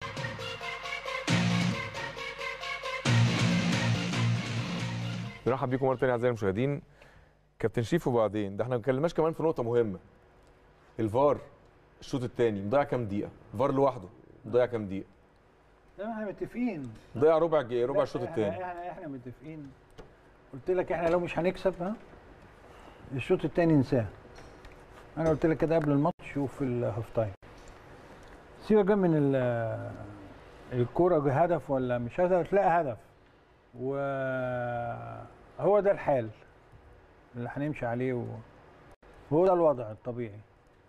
نرحب بيكم مره ثانيه اعزائي المشاهدين كابتن شيف وبعدين ده احنا ما اتكلمناش كمان في نقطه مهمه الفار الشوط الثاني مضيع كام دقيقه الفار لوحده مضيع كام دقيقه زي ما احنا متفقين مضيع ربع جي- ربع الشوط إحنا- الثاني احنا احنا متفقين قلت لك احنا لو مش هنكسب ها الشوط الثاني انساه انا قلت لك كده قبل الماتش وفي الهاف تايم سيبك بقى من ال- الكوره هدف ولا مش هدف تلاقي هدف وهو ده الحال اللي هنمشي عليه و- وهو ده الوضع الطبيعي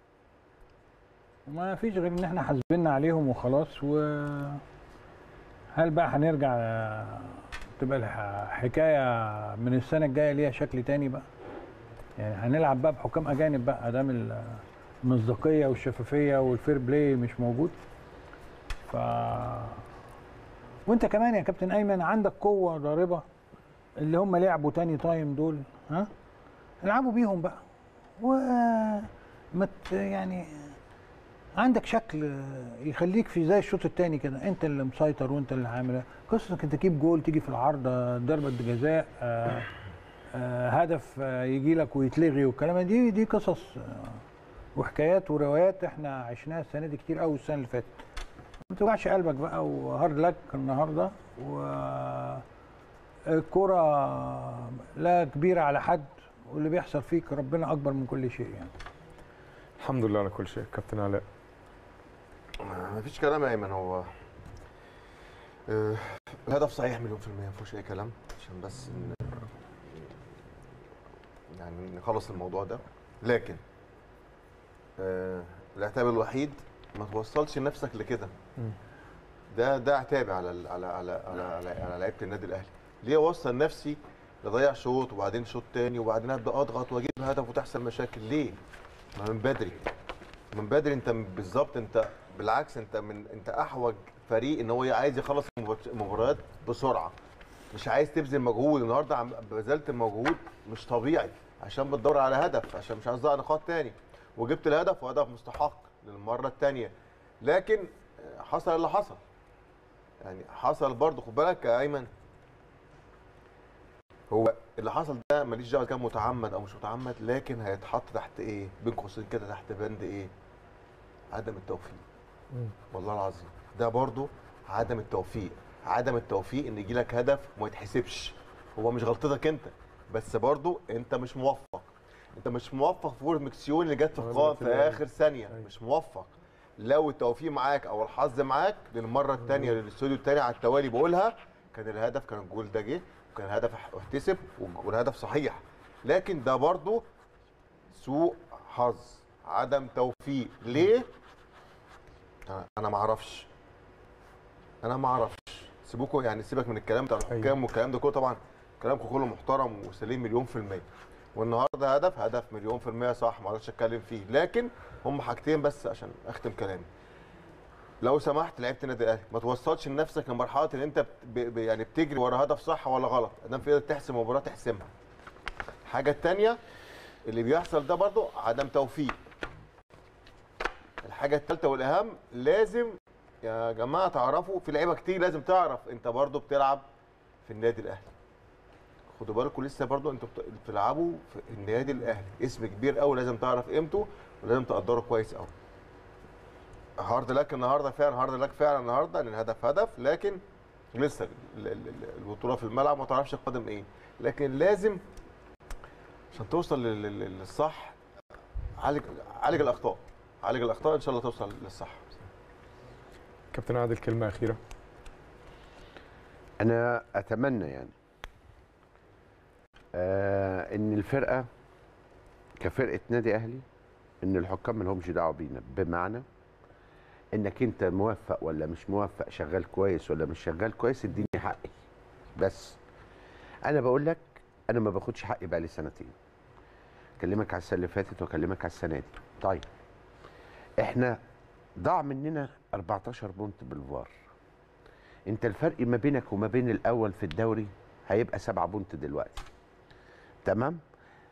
وما فيش غير ان احنا حاسبيننا عليهم وخلاص و هل بقى هنرجع تبقى الحكايه من السنه الجايه ليها شكل تاني بقى يعني هنلعب بقى بحكام اجانب بقى ادام المصداقيه والشفافيه والفير بلاي مش موجود ف وانت كمان يا كابتن ايمن عندك قوه ضاربه اللي هم لعبوا تاني تايم دول ها العبوا بيهم بقى و ما ت- يعني عندك شكل يخليك في زي الشوط الثاني كده انت اللي مسيطر وانت اللي عامل قصه انك تجيب جول تيجي في العارضه ضربه جزاء آه، آه، هدف آه، يجي لك ويتلغي والكلام دي دي قصص آه، وحكايات وروايات احنا عشناها السنه دي كتير قوي السنه اللي فاتت ما توجعش قلبك بقى وهارد لك النهارده و الكرة لا كبيرة على حد واللي بيحصل فيك ربنا أكبر من كل شيء يعني الحمد لله على كل شيء كابتن علاء ما فيش كلام يا ايمن هو آه، الهدف صحيح مليون في المية ما فيهوش أي كلام عشان بس ن- يعني نخلص الموضوع ده لكن آه، العتاب الوحيد ما توصلش نفسك لكده ده ده عتابي على ال- على على على على, على لعيبه النادي الاهلي ليه اوصل نفسي لضيع شوط وبعدين شوط تاني وبعدين ابدا اضغط واجيب هدف وتحصل مشاكل ليه؟ ما من بدري من بدري انت م- بالظبط انت بالعكس انت من انت احوج فريق ان هو عايز يخلص المبات- المباريات بسرعه مش عايز تبذل مجهود النهارده عم- بذلت المجهود مش طبيعي عشان بتدور على هدف عشان مش عايز تضيع نقاط تاني وجبت الهدف وهدف مستحق للمره الثانيه لكن آه، حصل اللي حصل يعني حصل برضه خد بالك يا ايمن هو اللي حصل ده ماليش دعوه كان متعمد او مش متعمد لكن هيتحط تحت ايه بين قوسين كده تحت بند ايه عدم التوفيق والله العظيم ده برضو عدم التوفيق عدم التوفيق ان يجي لك هدف وما يتحسبش هو مش غلطتك انت بس برضو انت مش موفق انت مش موفق في فور مكسيون اللي جت في القائم في اخر ثانيه مش موفق لو التوفيق معاك او الحظ معاك للمره الثانيه للاستوديو الثاني على التوالي بقولها كان الهدف كان الجول ده جه وكان الهدف احتسب والهدف صحيح لكن ده برضو سوء حظ عدم توفيق ليه أنا- انا ما اعرفش انا ما اعرفش سيبوكوا يعني سيبك من الكلام بتاع الحكام والكلام ده كله طبعا كلامكم كله محترم وسليم مليون في الميه والنهارده هدف هدف مليون في الميه صح ما اقدرش اتكلم فيه لكن هم حاجتين بس عشان اختم كلامي لو سمحت لعيبه النادي الاهلي ما توصلش لنفسك لمرحله ان انت بت- ب... ب... يعني بتجري ورا هدف صح ولا غلط ادام في ايدك تحسم مباراه تحسمها الحاجه الثانيه اللي بيحصل ده برضو عدم توفيق الحاجه الثالثه والاهم لازم يا جماعه تعرفوا في لعيبه كتير لازم تعرف انت برضو بتلعب في النادي الاهلي خدوا بالكم لسه برضو انتوا بت- بتلعبوا في النادي الاهلي اسم كبير قوي لازم تعرف قيمته ولازم تقدره كويس قوي هارد لك النهارده فعلا هارد لك فعلا النهارده لان الهدف هدف لكن لسه ال- ال- ال- البطوله في الملعب ما تعرفش القادم ايه لكن لازم عشان توصل لل- لل- للصح عالج عالج الاخطاء عالج الاخطاء ان شاء الله توصل للصح كابتن عادل كلمه اخيره انا اتمنى يعني آه ان الفرقه كفرقه نادي اهلي ان الحكام ما لهمش دعوه بينا بمعنى انك انت موفق ولا مش موفق شغال كويس ولا مش شغال كويس اديني حقي بس انا بقول لك انا ما باخدش حقي بقى لي سنتين اكلمك على السنه اللي فاتت واكلمك على السنه دي طيب احنا ضاع مننا 14 بونت بالفار انت الفرق ما بينك وما بين الاول في الدوري هيبقى 7 بونت دلوقتي تمام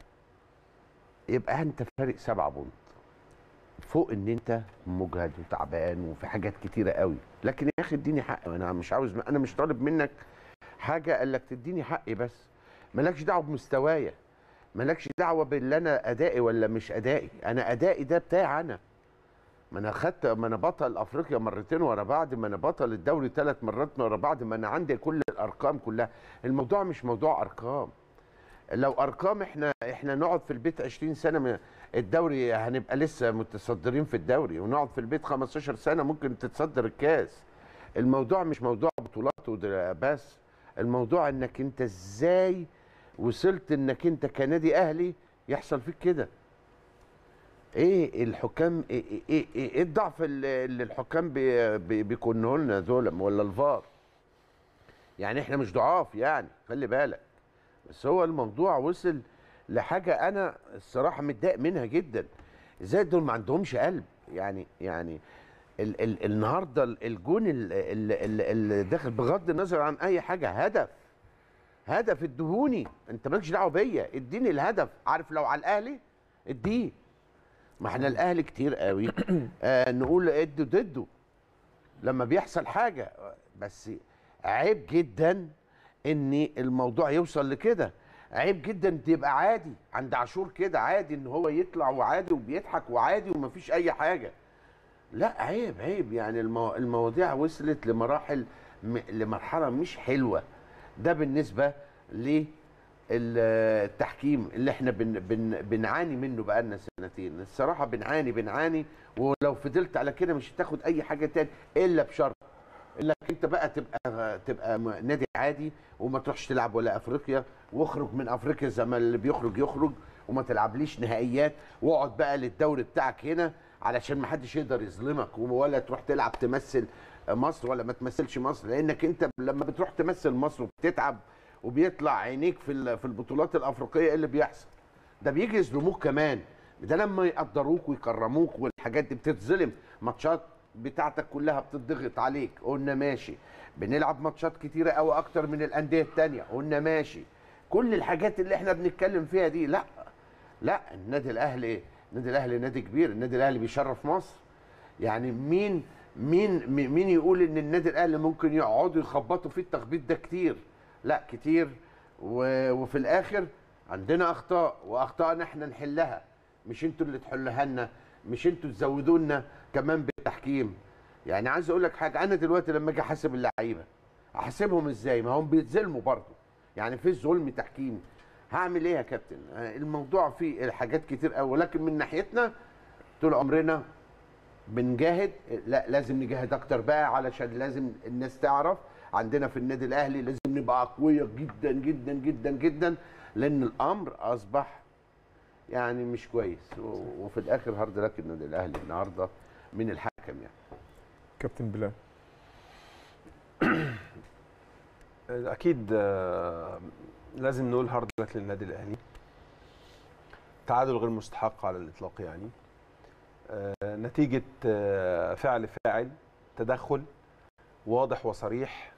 يبقى انت فارق 7 بونت فوق ان انت مجهد وتعبان وفي حاجات كتيره قوي لكن يا اخي اديني حقي انا مش عاوز انا مش طالب منك حاجه قال لك تديني حقي بس مالكش دعوه بمستوايا مالكش دعوه باللي انا ادائي ولا مش ادائي انا ادائي ده بتاعي انا ما انا خدت ما انا بطل افريقيا مرتين ورا بعض ما انا بطل الدوري ثلاث مرات ورا بعض ما انا عندي كل الارقام كلها الموضوع مش موضوع ارقام لو ارقام احنا احنا نقعد في البيت 20 سنه من الدوري هنبقى لسه متصدرين في الدوري ونقعد في البيت 15 سنه ممكن تتصدر الكاس الموضوع مش موضوع بطولات ود- بس الموضوع انك انت ازاي وصلت انك انت كنادي اهلي يحصل فيك كده ايه الحكام ايه ايه, إيه, إيه الضعف اللي اللي الحكام بي- بي- بيكونوا لنا دول ولا الفار يعني احنا مش ضعاف يعني خلي بالك بس هو الموضوع وصل لحاجه انا الصراحه متضايق منها جدا ازاي دول ما عندهمش قلب يعني يعني ال ال النهارده ال- الجون ال- ال- ال- اللي داخل بغض النظر عن اي حاجه هدف هدف ادهوني انت مالكش دعوه بيا اديني الهدف عارف لو على الاهلي اديه ما احنا الاهلي كتير قوي آه نقول ادوا ضده لما بيحصل حاجه بس عيب جدا ان الموضوع يوصل لكده عيب جدا تبقى عادي عند عاشور كده عادي ان هو يطلع وعادي وبيضحك وعادي ومفيش اي حاجه لا عيب عيب يعني المو... المواضيع وصلت لمراحل م... لمرحله مش حلوه ده بالنسبه للتحكيم اللي احنا بن... بن... بنعاني منه بقالنا سنتين الصراحه بنعاني بنعاني ولو فضلت على كده مش هتاخد اي حاجه تاني الا بشرط انك انت بقى تبقى تبقى م- نادي عادي وما تروحش تلعب ولا افريقيا واخرج من افريقيا زي ما اللي بيخرج يخرج وما تلعبليش نهائيات واقعد بقى للدوري بتاعك هنا علشان ما حدش يقدر يظلمك ولا تروح تلعب تمثل مصر ولا ما تمثلش مصر لانك انت لما بتروح تمثل مصر وبتتعب وبيطلع عينيك في ال- في البطولات الافريقيه ايه اللي بيحصل ده بيجي يظلموك كمان ده لما يقدروك ويكرموك والحاجات دي بتتظلم ماتشات بتاعتك كلها بتضغط عليك قلنا ماشي بنلعب ماتشات كتيره قوي اكتر من الانديه التانية قلنا ماشي كل الحاجات اللي احنا بنتكلم فيها دي لا لا النادي الاهلي النادي الاهلي نادي كبير النادي الاهلي بيشرف مصر يعني مين مين مين مين يقول ان النادي الاهلي ممكن يقعدوا يخبطوا فيه التخبيط ده كتير لا كتير و... وفي الاخر عندنا اخطاء واخطائنا احنا نحلها مش انتوا اللي تحلوها لنا مش انتوا تزودوا لنا كمان بالتحكيم يعني عايز اقول لك حاجه انا دلوقتي لما اجي احاسب اللعيبه احاسبهم ازاي ما هم بيتظلموا برضه يعني في ظلم تحكيمي هعمل ايه يا كابتن آه، الموضوع فيه حاجات كتير قوي ولكن من ناحيتنا طول عمرنا بنجاهد لا لازم نجاهد اكتر بقى علشان لازم الناس تعرف عندنا في النادي الاهلي لازم نبقى اقوياء جدا جدا جدا جدا لان الامر اصبح يعني مش كويس و- وفي الاخر هارد لك النادي الاهلي النهارده من الحكم يعني كابتن بلال اكيد آه، لازم نقول هارد لك للنادي الاهلي تعادل غير مستحق على الاطلاق يعني آه، نتيجه آه، فعل فاعل تدخل واضح وصريح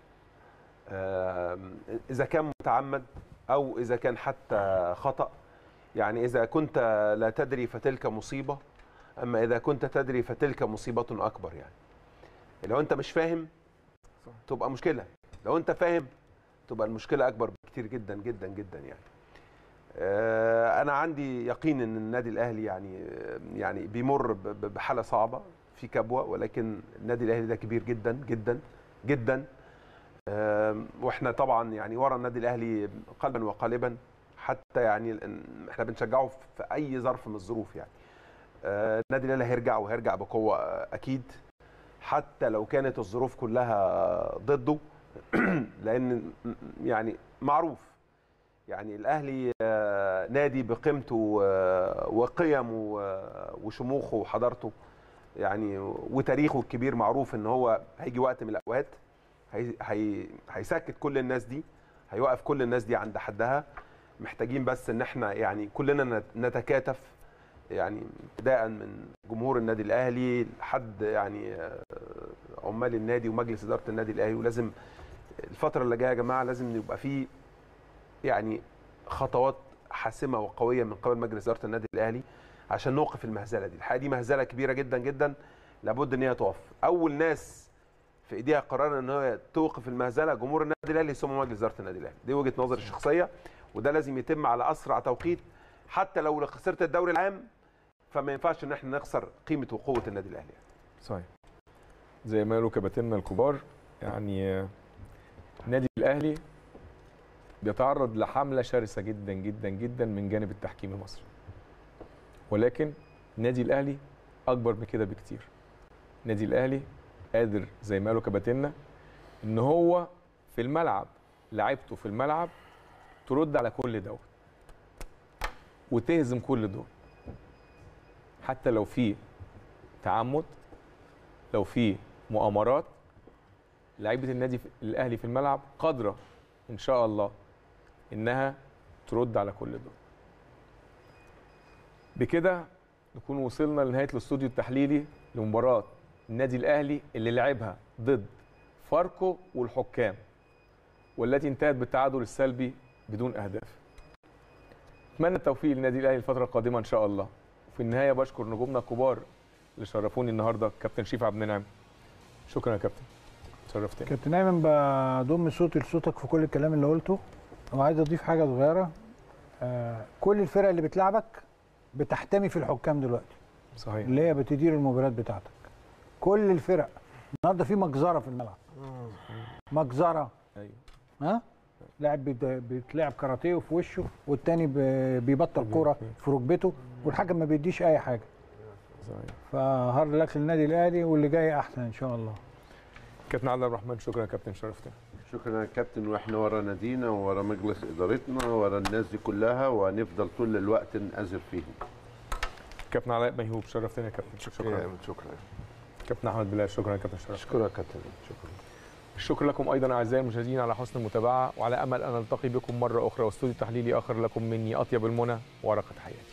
آه، اذا كان متعمد او اذا كان حتى خطا يعني اذا كنت لا تدري فتلك مصيبه اما اذا كنت تدري فتلك مصيبه اكبر يعني لو انت مش فاهم تبقى مشكله لو انت فاهم تبقى المشكله اكبر بكتير جدا جدا جدا يعني آه، انا عندي يقين ان النادي الاهلي يعني يعني بيمر ب- ب- بحاله صعبه في كبوه ولكن النادي الاهلي ده كبير جدا جدا جدا آم، واحنا طبعا يعني ورا النادي الاهلي قلبا وقالبا حتى يعني ال- احنا بنشجعه في اي ظرف من الظروف يعني آه، النادي الاهلي هيرجع وهيرجع بقوه آه، اكيد حتى لو كانت الظروف كلها ضده لان يعني معروف يعني الاهلي آه، نادي بقيمته آه، وقيمه آه، وشموخه وحضارته يعني وتاريخه الكبير معروف ان هو هيجي وقت من الاوقات هي هي هيسكت كل الناس دي هيوقف كل الناس دي عند حدها محتاجين بس ان احنا يعني كلنا نت- نتكاتف يعني ابتداء من جمهور النادي الاهلي لحد يعني آه، عمال النادي ومجلس اداره النادي الاهلي ولازم الفتره اللي جايه يا جماعه لازم يبقى في يعني خطوات حاسمه وقويه من قبل مجلس اداره النادي الاهلي عشان نوقف المهزله دي الحقيقه دي مهزله كبيره جدا جدا لابد ان هي تقف اول ناس في ايديها قرار ان هي توقف المهزله جمهور النادي الاهلي ثم مجلس اداره النادي الاهلي دي وجهه نظري الشخصيه وده لازم يتم على اسرع توقيت حتى لو خسرت الدوري العام فما ينفعش ان احنا نخسر قيمه وقوه النادي الاهلي صحيح زي ما قالوا كباتننا الكبار يعني آه، النادي الاهلي بيتعرض لحمله شرسه جدا جدا جدا من جانب التحكيم المصري ولكن النادي الاهلي اكبر من كده بكتير النادي الاهلي قادر زي ما قالوا كباتننا ان هو في الملعب لعيبته في الملعب ترد على كل دوت وتهزم كل دول حتى لو في تعمد لو في مؤامرات لعيبه النادي في- الاهلي في الملعب قادره ان شاء الله انها ترد على كل دول بكده نكون وصلنا لنهايه الاستوديو التحليلي لمباراه النادي الاهلي اللي لعبها ضد فاركو والحكام والتي انتهت بالتعادل السلبي بدون اهداف اتمنى التوفيق للنادي الاهلي الفتره القادمه ان شاء الله وفي النهايه بشكر نجومنا الكبار اللي شرفوني النهارده كابتن شريف عبد المنعم شكرا يا كابتن شرفتني كابتن ايمن بضم صوتي لصوتك في كل الكلام اللي قلته وعايز اضيف حاجه صغيره آه كل الفرق اللي بتلعبك بتحتمي في الحكام دلوقتي صحيح اللي هي بتدير المباريات بتاعتك كل الفرق النهارده في مجزره في الملعب مجزره ايوه ها لاعب بيت- بيتلعب كاراتيه في وشه والتاني ب- بيبطل كوره في ركبته والحكم ما بيديش اي حاجه صحيح فهارد لك للنادي الاهلي واللي جاي احسن ان شاء الله كابتن عبد الرحمن شكرا يا كابتن شرفتني شكرا يا كابتن واحنا ورا نادينا ورا مجلس ادارتنا ورا الناس دي كلها وهنفضل طول الوقت نأزر فيهم كابتن علاء ميهوب شرفتني يا كابتن شكرا شكرا كابتن احمد بلال شكرا يا كابتن شرفتني شكرا يا كابتن شكرا الشكر لكم ايضا اعزائي المشاهدين على حسن المتابعه وعلى امل ان نلتقي بكم مره اخرى واستوديو تحليلي اخر لكم مني اطيب المنى ورقه حياتي